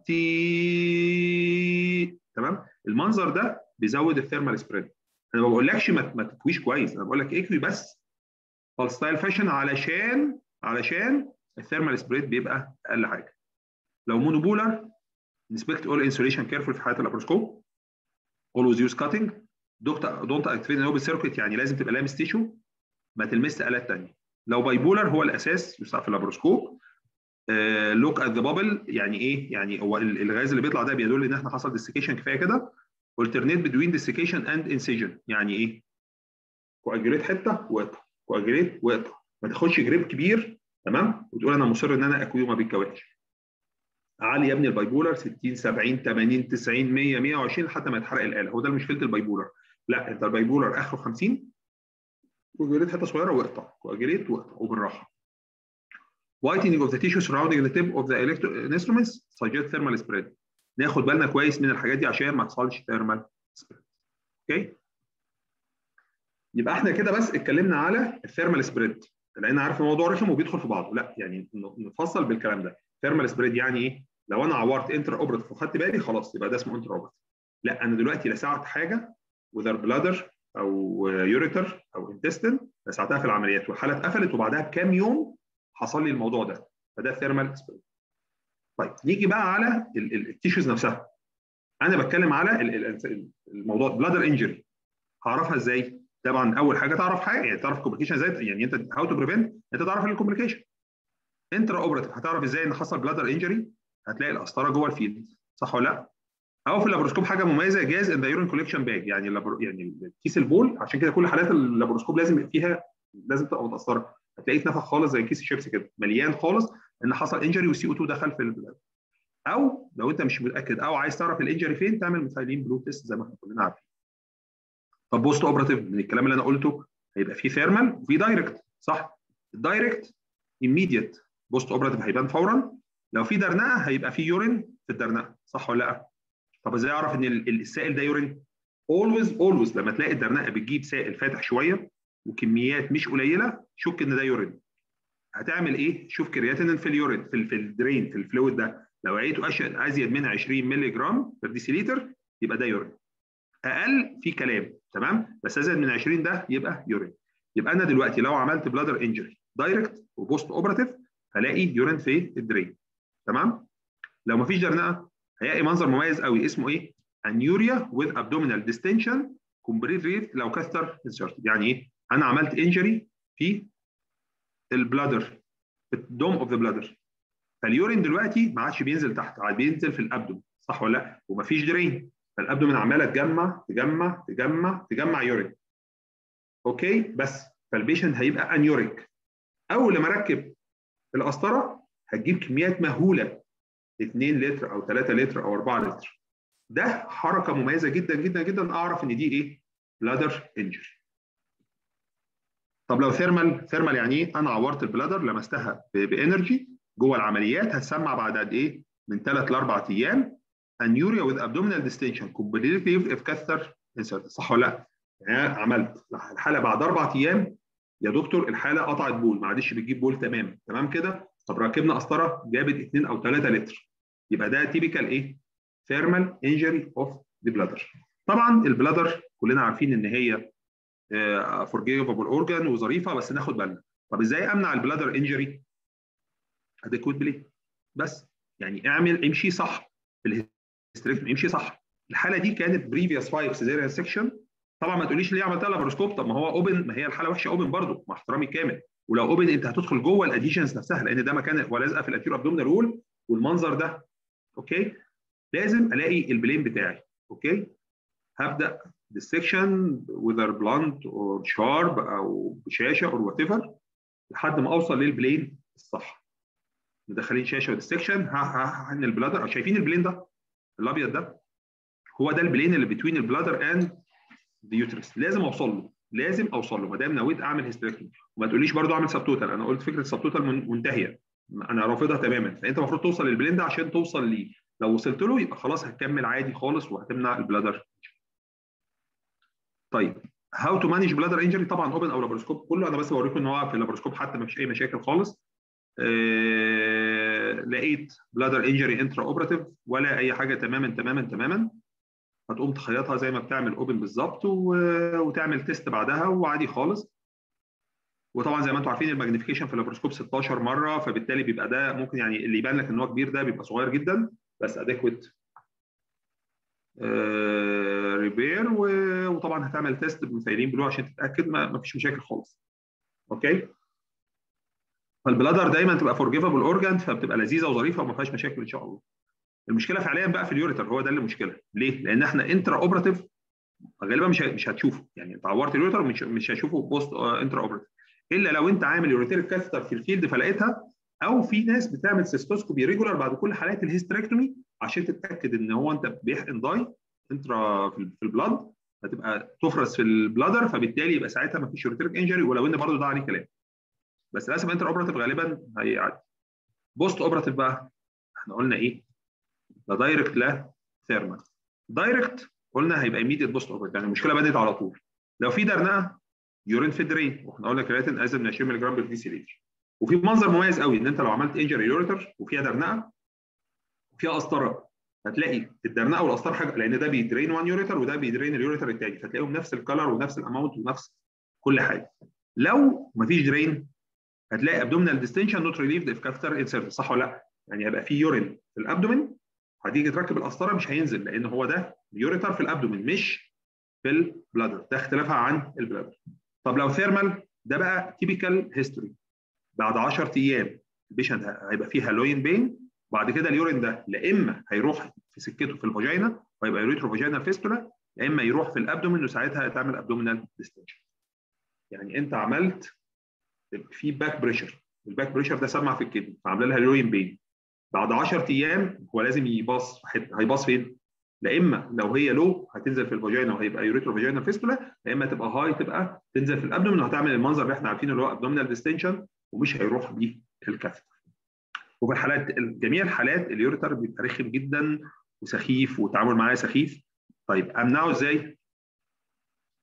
تيت تمام المنظر ده بيزود الثيرمال سبريد انا ما بقولكش ما, ما تكويش كويس انا بقول لك اكوي بس بالستايل فاشن علشان علشان الثيرمال سبريد بيبقى اقل حاجه لو مونوبولر inspect all insulation careful في حاله اللابروسكوب always use cutting don't activate an open circuit يعني لازم تبقى لامس تيشو ما تلمس الات ثانيه لو بايبولر هو الاساس يستعمل في اللابروسكوب لوك ات ذا بابل يعني ايه يعني هو الغاز اللي بيطلع ده بيدل ان احنا حصل ديسيكيشن كفايه كده alternate between desiccation and incision يعني ايه كواجريت حته واقطع كواجريت واقطع ما تاخدش جريب كبير تمام وتقول انا مصر ان انا اكويه وما بيتكونش عالي يا ابني البايبولر 60 70 80 90 100 120 لحد ما يتحرق الاله هو ده مشكله البايبولر لا انت البايبولر اخره 50 كواجريت حته صغيره واقطع كواجريت واقطع وبالراحه whitening of the tissue surrounding the tip of the electro instruments suggest thermal spread ناخد بالنا كويس من الحاجات دي عشان ما يحصلش thermal spread اوكي يبقى احنا كده بس اتكلمنا على الثيرمال سبريد لان عارف الموضوع رخم وبيدخل في بعضه لا يعني نفصل بالكلام ده ثيرمال سبريد يعني ايه لو انا عورت انتر اوبرتيف وخدت بالي خلاص يبقى ده اسمه انتر اوبرتيف لا انا دلوقتي لسعت حاجه وذر بلادر او يوريتر او انتستين لسعتها في العمليات والحاله اتقفلت وبعدها بكام يوم حصل لي الموضوع ده فده ثيرمال سبريد طيب نيجي بقى على التيشوز نفسها انا بتكلم على الموضوع بلادر انجري هعرفها ازاي طبعا اول حاجه تعرف حاجه يعني تعرف كومبليكيشن ازاي يعني انت هاو تو بريفنت انت تعرف الكومبليكيشن انترا اوبراتيف هتعرف ازاي ان حصل بلادر انجري هتلاقي القسطره جوه الفيلد صح ولا لا او في اللابروسكوب حاجه مميزه جاز ان ذا يورين كوليكشن باج يعني اللابرو يعني كيس البول عشان كده كل حالات اللابروسكوب لازم فيها لازم تبقى متاثره هتلاقيه اتنفخ خالص زي كيس الشيبس كده مليان خالص ان حصل انجري والسي او 2 دخل في البلاد او لو انت مش متاكد او عايز تعرف الانجري فين تعمل ميثايلين بلو تيست زي ما احنا كلنا عارفين طب بوست اوبراتيف من الكلام اللي انا قلته هيبقى فيه ثيرمال وفي دايركت صح الدايركت immediate بوست اوبراتيف هيبان فورا لو في درنقه هيبقى في يورين في الدرنقه صح ولا لا طب ازاي اعرف ان السائل ده يورين اولويز اولويز لما تلاقي الدرنقه بتجيب سائل فاتح شويه وكميات مش قليله شك ان ده يورين هتعمل ايه؟ شوف كرياتين في اليورين في, في الدرين في الفلويد ده لو لقيته ازيد من 20 مللي جرام بر ديسيليتر يبقى ده يورين اقل في كلام تمام بس ازيد من 20 ده يبقى يورين يبقى انا دلوقتي لو عملت بلادر انجري دايركت وبوست اوبراتيف هلاقي يورين في الدرين تمام لو مفيش درنقه هلاقي منظر مميز قوي اسمه ايه انيوريا with abdominal distension complete rate لو كثر inserted يعني ايه انا عملت انجري في البلادر في الدوم اوف ذا بلادر فاليورين دلوقتي ما عادش بينزل تحت عاد بينزل في الابدوم صح ولا لا ومفيش درين فالابدومين عماله تجمع تجمع تجمع تجمع يورين اوكي بس فالبيشنت هيبقى انيوريك اول لما اركب القسطره هتجيب كميات مهوله 2 لتر او 3 لتر او 4 لتر ده حركه مميزه جدا جدا جدا اعرف ان دي ايه بلادر انجري طب لو ثيرمال ثيرمال يعني ايه انا عورت البلادر لمستها بانرجي جوه العمليات هتسمع بعد قد ايه من 3 ل 4 ايام انيوريا with abdominal distension completely if كثر insert صح ولا لا؟ يعني عملت الحاله بعد اربع ايام يا دكتور الحاله قطعت بول ما عادش بتجيب بول تمام تمام كده طب ركبنا قسطره جابت 2 او 3 لتر يبقى ده تيبيكال ايه؟ ثيرمال انجري اوف ذا بلادر طبعا البلادر كلنا عارفين ان هي فورجيفبل اورجان وظريفه بس ناخد بالنا طب ازاي امنع البلادر انجري؟ اديكوت بليه بس يعني اعمل امشي صح في الهستريكتومي امشي صح الحاله دي كانت بريفيوس 5 سيزيريان سيكشن طبعا ما تقوليش ليه عملتها لابروسكوب طب ما هو اوبن ما هي الحاله وحشه اوبن برضه مع احترامي الكامل ولو اوبن انت هتدخل جوه الاديشنز نفسها لان ده مكان هو لازقه في الانتيرو ابدومينال وول والمنظر ده اوكي لازم الاقي البلين بتاعي اوكي هبدا ديسكشن وذر بلانت اور شارب او بشاشه اور وات ايفر لحد ما اوصل للبلين الصح مدخلين شاشه وديسكشن هحن البلادر او شايفين البلين ده الابيض ده هو ده البلين اللي بتوين البلادر اند ذا يوترس لازم اوصل له لازم اوصل له ما دام نويت اعمل هيستريكتومي وما تقوليش برضو اعمل سب توتال انا قلت فكره السب توتال منتهيه انا رافضها تماما فانت المفروض توصل للبلين ده عشان توصل ليه لو وصلت له يبقى خلاص هتكمل عادي خالص وهتمنع البلادر طيب هاو تو مانج بلادر انجري طبعا اوبن او لابروسكوب كله انا بس بوريكم ان هو في اللابروسكوب حتى ما فيش اي مشاكل خالص آه لقيت بلادر انجري انترا اوبراتيف ولا اي حاجه تماما تماما تماما هتقوم تخيطها زي ما بتعمل اوبن بالظبط وتعمل تيست بعدها وعادي خالص وطبعا زي ما انتم عارفين الماجنيفيكيشن في اللابروسكوب 16 مره فبالتالي بيبقى ده ممكن يعني اللي يبان لك ان هو كبير ده بيبقى صغير جدا بس اديكويت ريبير وطبعا هتعمل تيست بمثيلين بلو عشان تتاكد ما فيش مشاكل خالص اوكي فالبلادر دايما تبقى فورجيفبل اورجان فبتبقى لذيذه وظريفه وما فيهاش مشاكل ان شاء الله المشكله فعليا بقى في اليوريتر هو ده اللي مشكله ليه؟ لان احنا انترا اوبراتيف غالبا مش مش هتشوفه يعني انت عورت اليوريتر مش مش هتشوفه بوست انترا اوبراتيف الا لو انت عامل يوريتيريك كاثتر في الفيلد فلقيتها او في ناس بتعمل سيستوسكوبي ريجولار بعد كل حالات الهيستريكتومي عشان تتاكد ان هو انت بيحقن داي انترا في البلاد هتبقى تفرز في البلادر فبالتالي يبقى ساعتها ما فيش يوريتيريك انجري ولو ان برضه ده عليه كلام بس للاسف انترا اوبراتيف غالبا هيعدي بوست اوبراتيف بقى احنا قلنا ايه؟ لا دايركت لا ثيرمال دايركت قلنا هيبقى ايميديت بوست اوبراتيف يعني المشكله بدات على طول لو في درنقه يورين في درين واحنا قلنا كرياتين ازيد من 20 ملي جرام بر دي لتر وفي منظر مميز قوي ان انت لو عملت انجري يوريتر وفيها درنقه وفيها قسطره هتلاقي الدرنقه والقسطره حاجه لان ده بيدرين 1 يوريتر وده بيدرين اليوريتر الثاني فتلاقيهم نفس الكلر ونفس الاماونت ونفس كل حاجه لو مفيش درين هتلاقي ابدومينال ديستنشن نوت ريليفد اف كافتر انسيرت صح ولا لا؟ يعني هيبقى في يورين في الابدومين هتيجي تركب القسطره مش هينزل لان هو ده يوريتر في الابدومين مش في البلادر ده اختلافها عن البلادر طب لو ثيرمال ده بقى تيبيكال هيستوري بعد 10 ايام البيشنت هيبقى فيه هالوين بين وبعد كده اليورين ده لا اما هيروح في سكته في الفاجينا ويبقى يوريترو فاجينال فيستولا يا اما يروح في الابدومين وساعتها تعمل ابدومينال ديستنشن يعني انت عملت في باك بريشر الباك بريشر ده سمع في الكدني فعامله لها اليورين بين بعد 10 ايام هو لازم يباص هيباص فين؟ لا اما لو هي لو هتنزل في الفاجينا وهيبقى يوريترو فاجينال فيستولا يا اما تبقى هاي تبقى تنزل في الابدومين وهتعمل المنظر اللي احنا عارفينه اللي هو ابدومينال ديستنشن ومش هيروح بيه الكاثتر وفي الحالات جميع الحالات اليوريتر بيبقى رخم جدا وسخيف والتعامل معاه سخيف طيب امنعه ازاي؟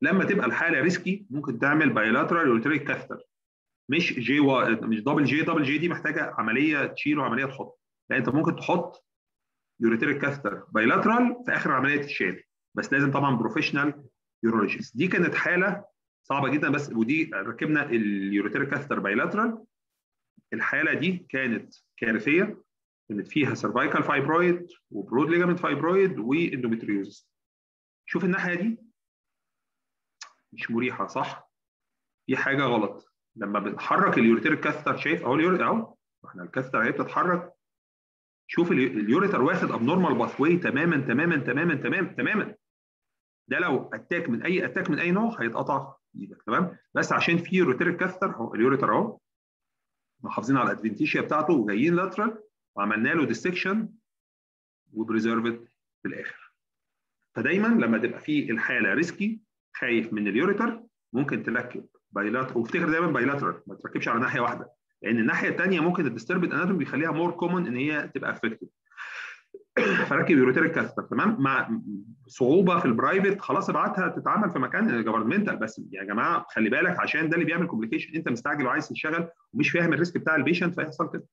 لما تبقى الحاله ريسكي ممكن تعمل بايلاترال يوريتريك كاثتر مش جي و... مش دبل جي دبل جي دي محتاجه عمليه تشيل وعمليه تحط لا انت ممكن تحط يوريتريك كاثتر بايلاترال في اخر عمليه تتشال بس لازم طبعا بروفيشنال يورولوجيست دي كانت حاله صعبه جدا بس ودي ركبنا اليوريتريك كاثتر بايلاترال الحاله دي كانت كارثيه كانت فيها سيرفايكال فايبرويد وبرود ليجامنت فايبرويد واندوميتريوزس شوف الناحيه دي مش مريحه صح في حاجه غلط لما بتحرك اليوريتريك كاثتر شايف اهو اليوريتر اهو احنا الكاثتر اهي بتتحرك شوف اليوريتر واخد ابنورمال باث تماما تماما تماما تماما تماما ده لو اتاك من اي اتاك من اي نوع هيتقطع ايدك تمام بس عشان في يوريتريك كاثتر اهو اليوريتر اهو محافظين على الادفنتيشيا بتاعته وجايين لاترال وعملنا له ديستكشن وبريزرفد في الاخر فدايما لما تبقى في الحاله ريسكي خايف من اليوريتر ممكن تركب بايلاتر وافتكر دايما بايلاترال ما تركبش على ناحيه واحده لان الناحيه الثانيه ممكن الديستربد اناتومي بيخليها مور كومن ان هي تبقى افكتد فركب يوريتريك كاثتر تمام مع صعوبه في البرايفت خلاص ابعتها تتعمل في مكان جفرمنتال بس يا جماعه خلي بالك عشان ده اللي بيعمل كومبليكيشن انت مستعجل وعايز تشتغل ومش فاهم الريسك بتاع البيشنت فيحصل كده.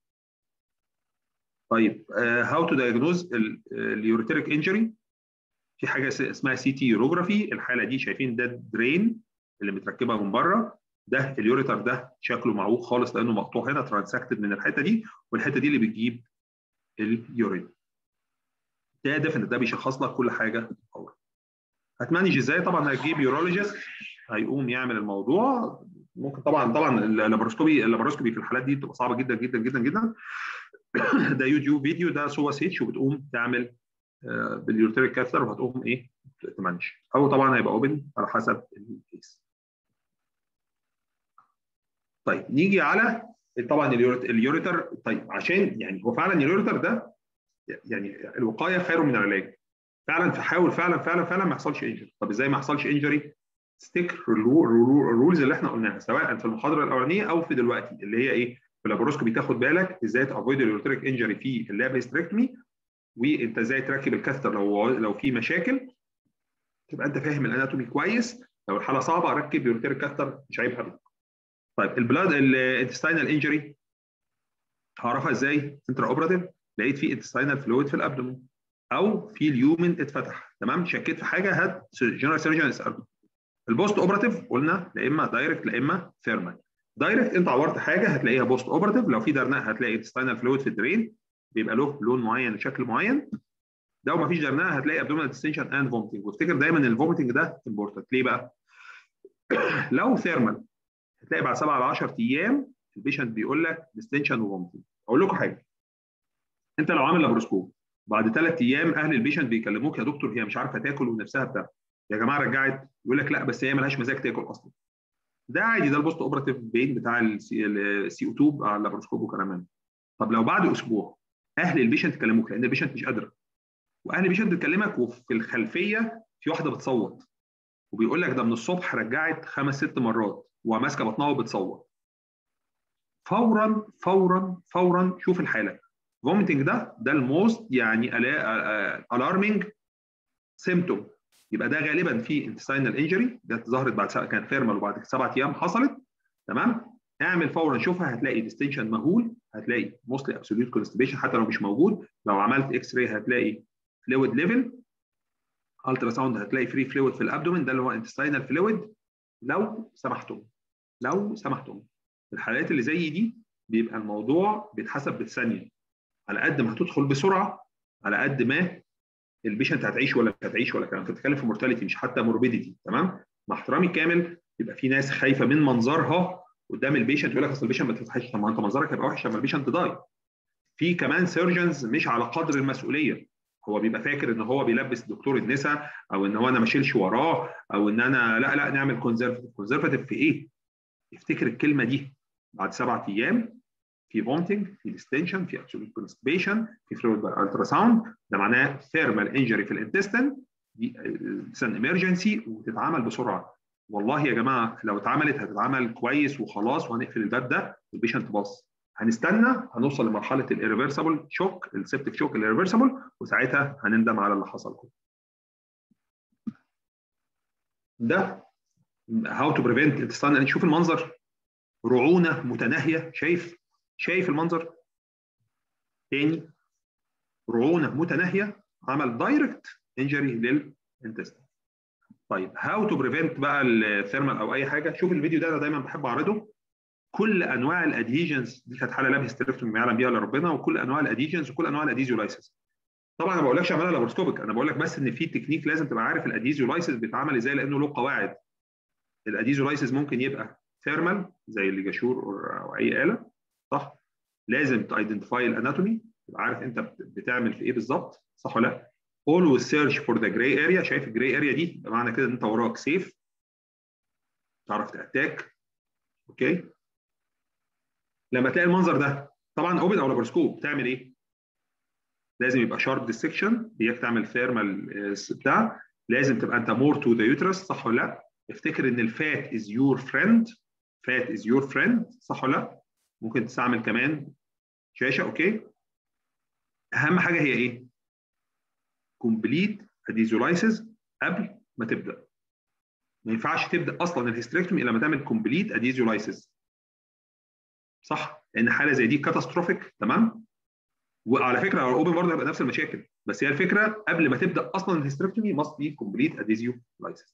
طيب هاو تو دايجنوز اليوريتريك انجري في حاجه اسمها سي تي يوروجرافي الحاله دي شايفين ده درين اللي متركبه من بره ده اليوريتر ده شكله معوق خالص لانه مقطوع هنا ترانسكتد من الحته دي والحته دي اللي بتجيب اليورين ده ديفنت ده بيشخص لك كل حاجه فورا هتمانج ازاي طبعا هتجيب يورولوجيست هيقوم يعمل الموضوع ممكن طبعا طبعا اللاباروسكوبي اللاباروسكوبي في الحالات دي بتبقى صعبه جدا جدا جدا جدا ده يوتيوب فيديو ده سوا سيتش وبتقوم تعمل باليورتريك كاثر وهتقوم ايه تمانج او طبعا هيبقى اوبن على حسب الكيس طيب نيجي على طبعا اليوريتر طيب عشان يعني هو فعلا اليوريتر ده يعني الوقايه خير من العلاج فعلا تحاول فعلا فعلا فعلا ما يحصلش انجري طب ازاي ما يحصلش انجري ستيك الرولز اللي احنا قلناها سواء في المحاضره الاولانيه او في دلوقتي اللي هي ايه في اللابوروسكوبي تاخد بالك ازاي تافويد اليوريتريك انجري في اللاب هيستريكتمي وانت ازاي تركب الكاثتر لو لو في مشاكل تبقى انت فاهم الاناتومي كويس لو الحاله صعبه ركب يوريتريك كاثتر مش عيب ابدا طيب البلاد الانتستينال انجري هعرفها ازاي انترا اوبراتيف لقيت في انتستينال فلويد في الابدومين او في اليومن اتفتح تمام شكيت في حاجه هات جنرال سيرجن اساله البوست اوبراتيف قلنا لا اما دايركت لا اما ثيرمال دايركت انت عورت حاجه هتلاقيها بوست اوبراتيف لو في درناء هتلاقي انتستينال فلويد في الدرين بيبقى له لون معين وشكل معين لو ما فيش درناء هتلاقي ابدومينال ديستنشن اند فومتنج وافتكر دايما الفومتنج ده امبورتنت ليه بقى؟ لو ثيرمال هتلاقي بعد 7 ل 10 ايام البيشنت بيقول لك ديستنشن وفومتنج اقول لكم حاجه انت لو عامل لابروسكوب بعد ثلاث ايام اهل البيشنت بيكلموك يا دكتور هي مش عارفه تاكل ونفسها بتاع يا جماعه رجعت يقول لك لا بس هي ملهاش مزاج تاكل اصلا ده عادي ده البوست اوبراتيف بين بتاع السي او 2 على اللابروسكوب وكلام من طب لو بعد اسبوع اهل البيشنت كلموك لان البيشنت مش قادره واهل البيشنت بتكلمك وفي الخلفيه في واحده بتصوت وبيقول لك ده من الصبح رجعت خمس ست مرات وماسكه بطنها وبتصوت فورا فورا فورا شوف الحاله فوميتنج ده ده الموست يعني الارمنج سيمتوم يبقى ده غالبا في انتستينال انجري ده ظهرت بعد كانت ثيرمال وبعد سبعة ايام حصلت تمام اعمل فورا شوفها هتلاقي ديستنشن مهول هتلاقي موستلي ابسوليوت كونستيبيشن حتى لو مش موجود لو عملت اكس راي هتلاقي فلويد ليفل الترا ساوند هتلاقي فري فلويد في الابدومين ده اللي هو انتستينال فلويد لو سمحتم لو سمحتم الحالات اللي زي دي بيبقى الموضوع بيتحسب بالثانيه على قد ما هتدخل بسرعه على قد ما البيشنت هتعيش ولا مش هتعيش ولا كلام بتتكلم في مورتاليتي مش حتى موربيديتي تمام مع احترامي الكامل يبقى في ناس خايفه من منظرها قدام البيشنت يقول لك اصل البيشنت ما تفتحش طب ما انت منظرك هيبقى وحش لما البيشنت ضايع في كمان سيرجنز مش على قدر المسؤوليه هو بيبقى فاكر ان هو بيلبس دكتور النساء او ان هو انا ما اشيلش وراه او ان انا لا لا نعمل كونزرفتيف كونزرفتيف في ايه؟ افتكر الكلمه دي بعد سبعة ايام في فومتنج في ديستنشن في ابسولوت كونستيبيشن في فلويد باي الترا ساوند ده معناه ثيرمال انجري في الانتستين دي سن ايمرجنسي وتتعمل بسرعه والله يا جماعه لو اتعملت هتتعمل كويس وخلاص وهنقفل الباب ده والبيشنت باص هنستنى هنوصل لمرحله الاريفرسبل شوك السبتك شوك الاريفرسبل وساعتها هنندم على اللي حصل كله ده هاو تو بريفنت انتستاينال شوف المنظر رعونه متناهيه شايف شايف المنظر تاني رعونه متناهيه عمل دايركت انجري للانتستين طيب هاو تو بريفنت بقى الثيرمال او اي حاجه شوف الفيديو ده انا دايما بحب اعرضه كل انواع الادهيجنز دي كانت حاله لاب هيستريكتومي ما يعلم بيها الا ربنا وكل انواع الادهيجنز وكل انواع الاديزيولايسيس طبعا انا ما بقولكش اعملها لابروسكوبيك انا بقول لك بس ان في تكنيك لازم تبقى عارف الاديزيولايسيس بيتعمل ازاي لانه له قواعد الاديزيولايسيس ممكن يبقى ثيرمال زي الليجاشور او اي اله صح لازم تايدنتيفاي الاناتومي تبقى عارف انت بتعمل في ايه بالظبط صح ولا لا always search for the gray area شايف الجراي اريا دي معنى كده ان انت وراك سيف تعرف تاتاك اوكي لما تلاقي المنظر ده طبعا اوبن او لابروسكوب تعمل ايه؟ لازم يبقى شارب ديسكشن هيك تعمل ثيرمال بتاع لازم تبقى انت مور تو ذا يوترس صح ولا لا؟ افتكر ان الفات از يور فريند فات از يور فريند صح ولا لا؟ ممكن تستعمل كمان شاشه اوكي اهم حاجه هي ايه؟ كومبليت اديزولايسيس قبل ما تبدا ما ينفعش تبدا اصلا الهيستريكتومي الا لما تعمل كومبليت اديزولايسيس صح لان حاله زي دي كاتاستروفيك تمام وعلى فكره الاوبن برضه هيبقى نفس المشاكل بس هي الفكره قبل ما تبدا اصلا الهيستريكتومي ماست بي كومبليت اديزيولايسيس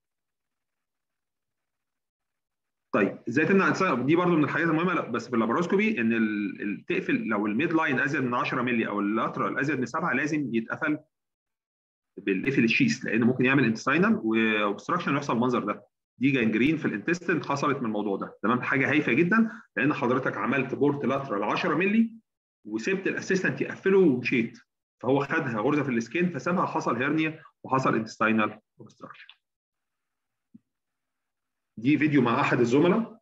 طيب ازاي تمنع دي برضه من الحاجات المهمه لا بس في اللاباروسكوبي ان ال... تقفل لو الميد لاين ازيد من 10 مللي او اللاترال ازيد من 7 لازم يتقفل بالقفل الشيس لان ممكن يعمل انتستاينال واوبستراكشن ويحصل المنظر ده دي جانجرين في الانتستين حصلت من الموضوع ده تمام حاجه هايفه جدا لان حضرتك عملت بورت لاترال 10 مللي وسبت الاسيستنت يقفله ومشيت فهو خدها غرزه في السكين فسابها حصل هيرنيا وحصل انتستاينال اوبستراكشن دي فيديو مع احد الزملاء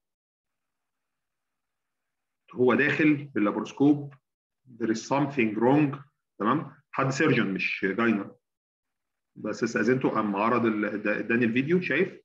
هو داخل باللابروسكوب there is something wrong تمام حد سيرجن مش جاينر بس استاذنته قام عرض اداني الفيديو شايف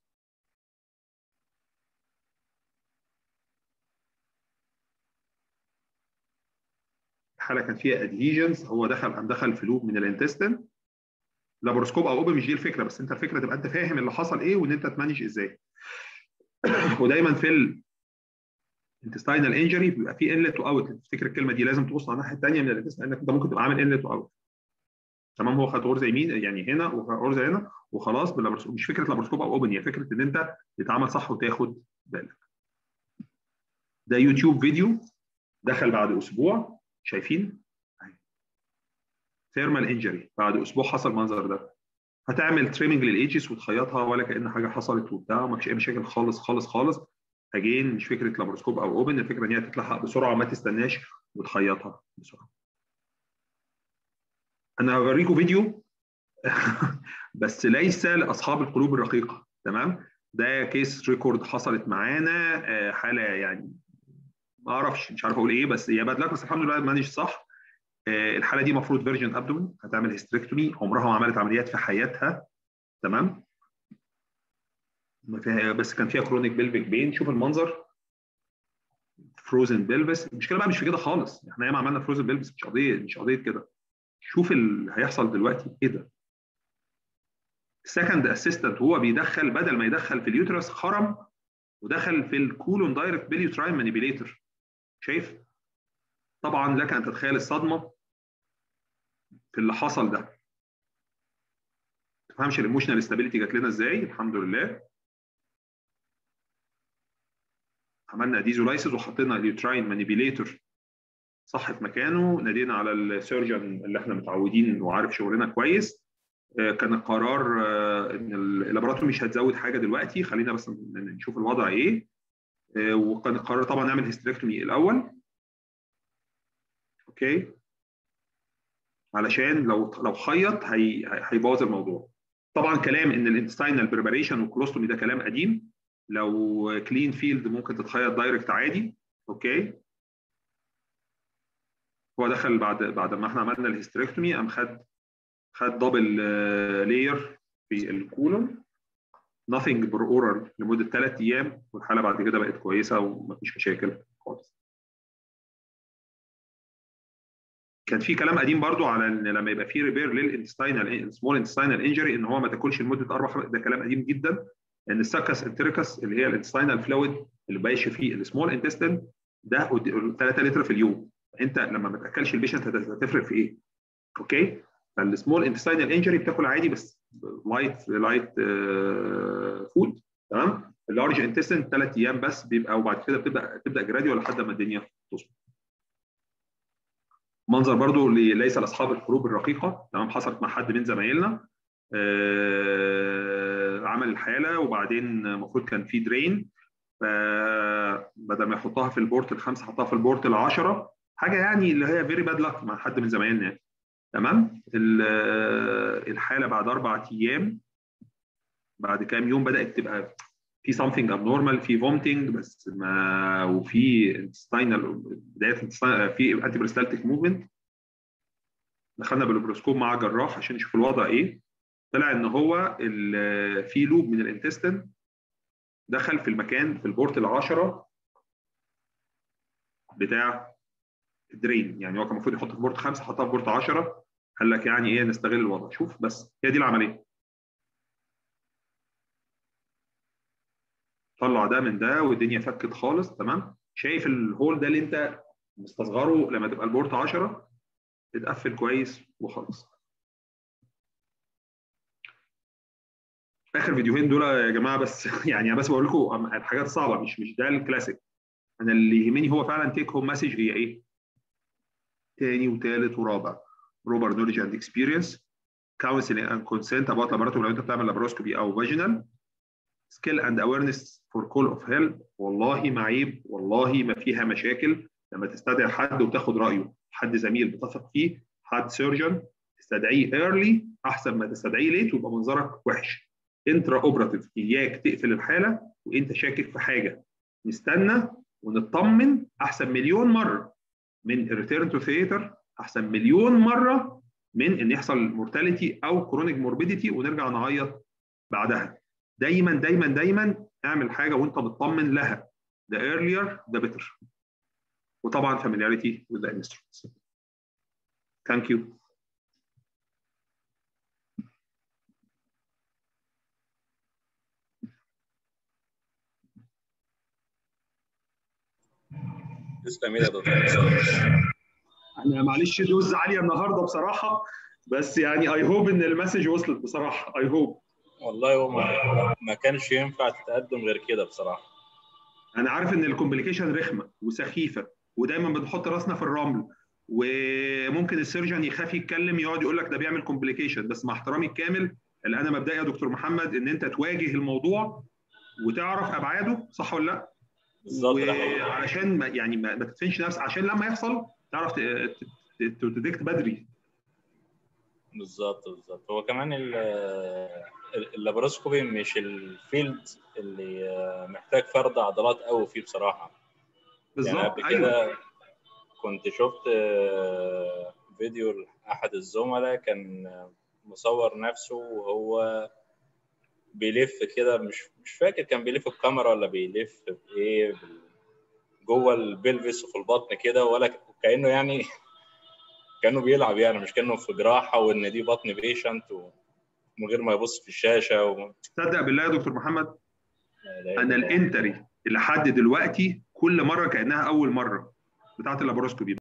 الحاله كان فيها ادهيجنز هو دخل قام دخل في لوب من الانتستين لابروسكوب او اوبن مش دي الفكره بس انت الفكره تبقى انت فاهم اللي حصل ايه وان انت تمانج ازاي ودايما في الانتستاينال انجري بيبقى في انلت واوت تفتكر الكلمه دي لازم تبص على الناحيه الثانيه من الانتستين لانك انت ممكن تبقى عامل انلت واوت تمام هو خد غرزه يمين يعني هنا وغرزه هنا وخلاص باللابروسكوب مش فكره لابروسكوب او اوبن هي فكره ان انت تتعامل صح وتاخد بالك ده يوتيوب فيديو دخل بعد اسبوع شايفين ثيرمال انجري بعد اسبوع حصل المنظر ده هتعمل تريمنج للايدجز وتخيطها ولا كان حاجه حصلت وبتاع وما فيش اي مشاكل خالص خالص خالص اجين مش فكره لابروسكوب او اوبن الفكره ان هي تتلحق بسرعه وما تستناش وتخيطها بسرعه انا هوريكم فيديو بس ليس لاصحاب القلوب الرقيقه تمام ده كيس ريكورد حصلت معانا حاله يعني ما اعرفش مش عارف اقول ايه بس هي باد لك بس الحمد لله مانج صح الحاله دي المفروض فيرجن ابدومن هتعمل هيستريكتومي عمرها ما عملت عمليات في حياتها تمام ما فيها بس كان فيها كرونيك بيلفيك بين شوف المنظر فروزن بيلفس المشكله بقى مش في كده خالص احنا ياما عملنا فروزن بيلفس مش قضيه مش قضيه كده شوف اللي هيحصل دلوقتي ايه ده السكند اسيستنت هو بيدخل بدل ما يدخل في اليوترس خرم ودخل في الكولون دايركت بيليوتراين مانيبيليتر شايف طبعا لك ان تتخيل الصدمه في اللي حصل ده ما تفهمش الايموشنال ستابيليتي جات لنا ازاي الحمد لله عملنا اديزولايسيس وحطينا اليوتراين مانيبيليتور صح في مكانه نادينا على السيرجن اللي احنا متعودين وعارف شغلنا كويس كان القرار ان اللابراتوري مش هتزود حاجه دلوقتي خلينا بس نشوف الوضع ايه وكان القرار طبعا نعمل هيستريكتومي الاول اوكي علشان لو لو خيط هي هيبوظ الموضوع طبعا كلام ان الانتستاينال بريباريشن والكولوستومي ده كلام قديم لو كلين فيلد ممكن تتخيط دايركت عادي اوكي هو دخل بعد بعد ما احنا عملنا الهيستريكتومي قام خد خد دبل لاير في الكولون nothing per oral لمده ثلاث ايام والحاله بعد كده بقت كويسه ومفيش مشاكل خالص. كان في كلام قديم برضو على ان لما يبقى في ريبير للانتستاينال سمول انتستاينال انجري ان هو ما تاكلش لمده اربع خمس ده كلام قديم جدا ان السكس انتريكس اللي هي الانتستينال فلويد اللي بايش فيه السمول انتستين ده 3 لتر في اليوم انت لما ما تاكلش البيشنت هتفرق في ايه؟ اوكي؟ فالسمول انتستينال انجري بتاكل عادي بس لايت لايت فود تمام؟ اللارج انتستين ثلاث ايام بس بيبقى وبعد كده بتبدا تبدا جراديوال لحد ما الدنيا تظبط. منظر برضو ليس لاصحاب القلوب الرقيقه تمام حصلت مع حد من زمايلنا آه عمل الحاله وبعدين المفروض كان في درين فبدل ما يحطها في البورت الخمسه حطها في البورت العشره حاجه يعني اللي هي فيري باد لك مع حد من زمايلنا يعني تمام الحاله بعد اربع ايام بعد كام يوم بدات تبقى في something abnormal في vomiting بس ما وفي intestinal بدايه في انتي بريستالتيك موفمنت دخلنا بالبروسكوب مع جراح عشان نشوف الوضع ايه طلع ان هو في لوب من الانتستين دخل في المكان في البورت العشرة بتاع الدرين يعني هو كان المفروض يحط في بورت خمسه حطها في بورت 10 قال لك يعني ايه نستغل الوضع شوف بس هي دي العمليه طلع ده من ده والدنيا فكت خالص تمام شايف الهول ده اللي انت مستصغره لما تبقى البورت 10 تتقفل كويس وخلاص اخر فيديوهين دول يا جماعه بس يعني بس بقول لكم الحاجات صعبه مش مش ده الكلاسيك انا اللي يهمني هو فعلا تيك هوم مسج هي ايه؟ تاني وتالت ورابع بروبر نولج اند اكسبيرينس كونسلنج اند كونسنت اباوت لابراتوري لو انت بتعمل لابروسكوبي او فاجينال سكيل اند اويرنس فور كول اوف هيلب والله ما عيب والله ما فيها مشاكل لما تستدعي حد وتاخد رايه حد زميل بتثق فيه حد سيرجن تستدعيه ايرلي احسن ما تستدعيه ليت ويبقى منظرك وحش انترا اوبراتيف اياك تقفل الحاله وانت شاكك في حاجه نستنى ونطمن احسن مليون مره من ريتيرن تو ثياتر احسن مليون مره من ان يحصل مورتاليتي او كرونيك موربيديتي ونرجع نعيط بعدها دايما دايما دايما اعمل حاجه وانت مطمن لها the earlier the better وطبعا familiarity with the instruments thank you تسلم يا دكتور انا معلش دوز عاليه النهارده بصراحه بس يعني اي هوب ان المسج وصلت بصراحه اي هوب والله هو ما, ما كانش ينفع تتقدم غير كده بصراحه انا عارف ان الكومبليكيشن رخمه وسخيفه ودايما بنحط راسنا في الرمل وممكن السيرجن يخاف يتكلم يقعد يقول لك ده بيعمل كومبليكيشن بس مع احترامي الكامل اللي انا مبدئي يا دكتور محمد ان انت تواجه الموضوع وتعرف ابعاده صح ولا لا؟ بالظبط وعشان ما يعني ما, ما تدفنش نفسك عشان لما يحصل تعرف تديكت بدري بالظبط بالظبط هو كمان اللابروسكوبي مش الفيلد اللي محتاج فرد عضلات قوي فيه بصراحه بالظبط يعني قبل كده أيوة. كنت شفت فيديو لاحد الزملاء كان مصور نفسه وهو بيلف كده مش مش فاكر كان بيلف بكاميرا ولا بيلف بايه جوه البلفس وفي البطن كده ولا كانه يعني كانه بيلعب يعني مش كانه في جراحه وان دي بطن بيشنت ومن غير ما يبص في الشاشه و... تصدق بالله يا دكتور محمد انا الانتري اللي لحد دلوقتي كل مره كانها اول مره بتاعت اللابروسكوبي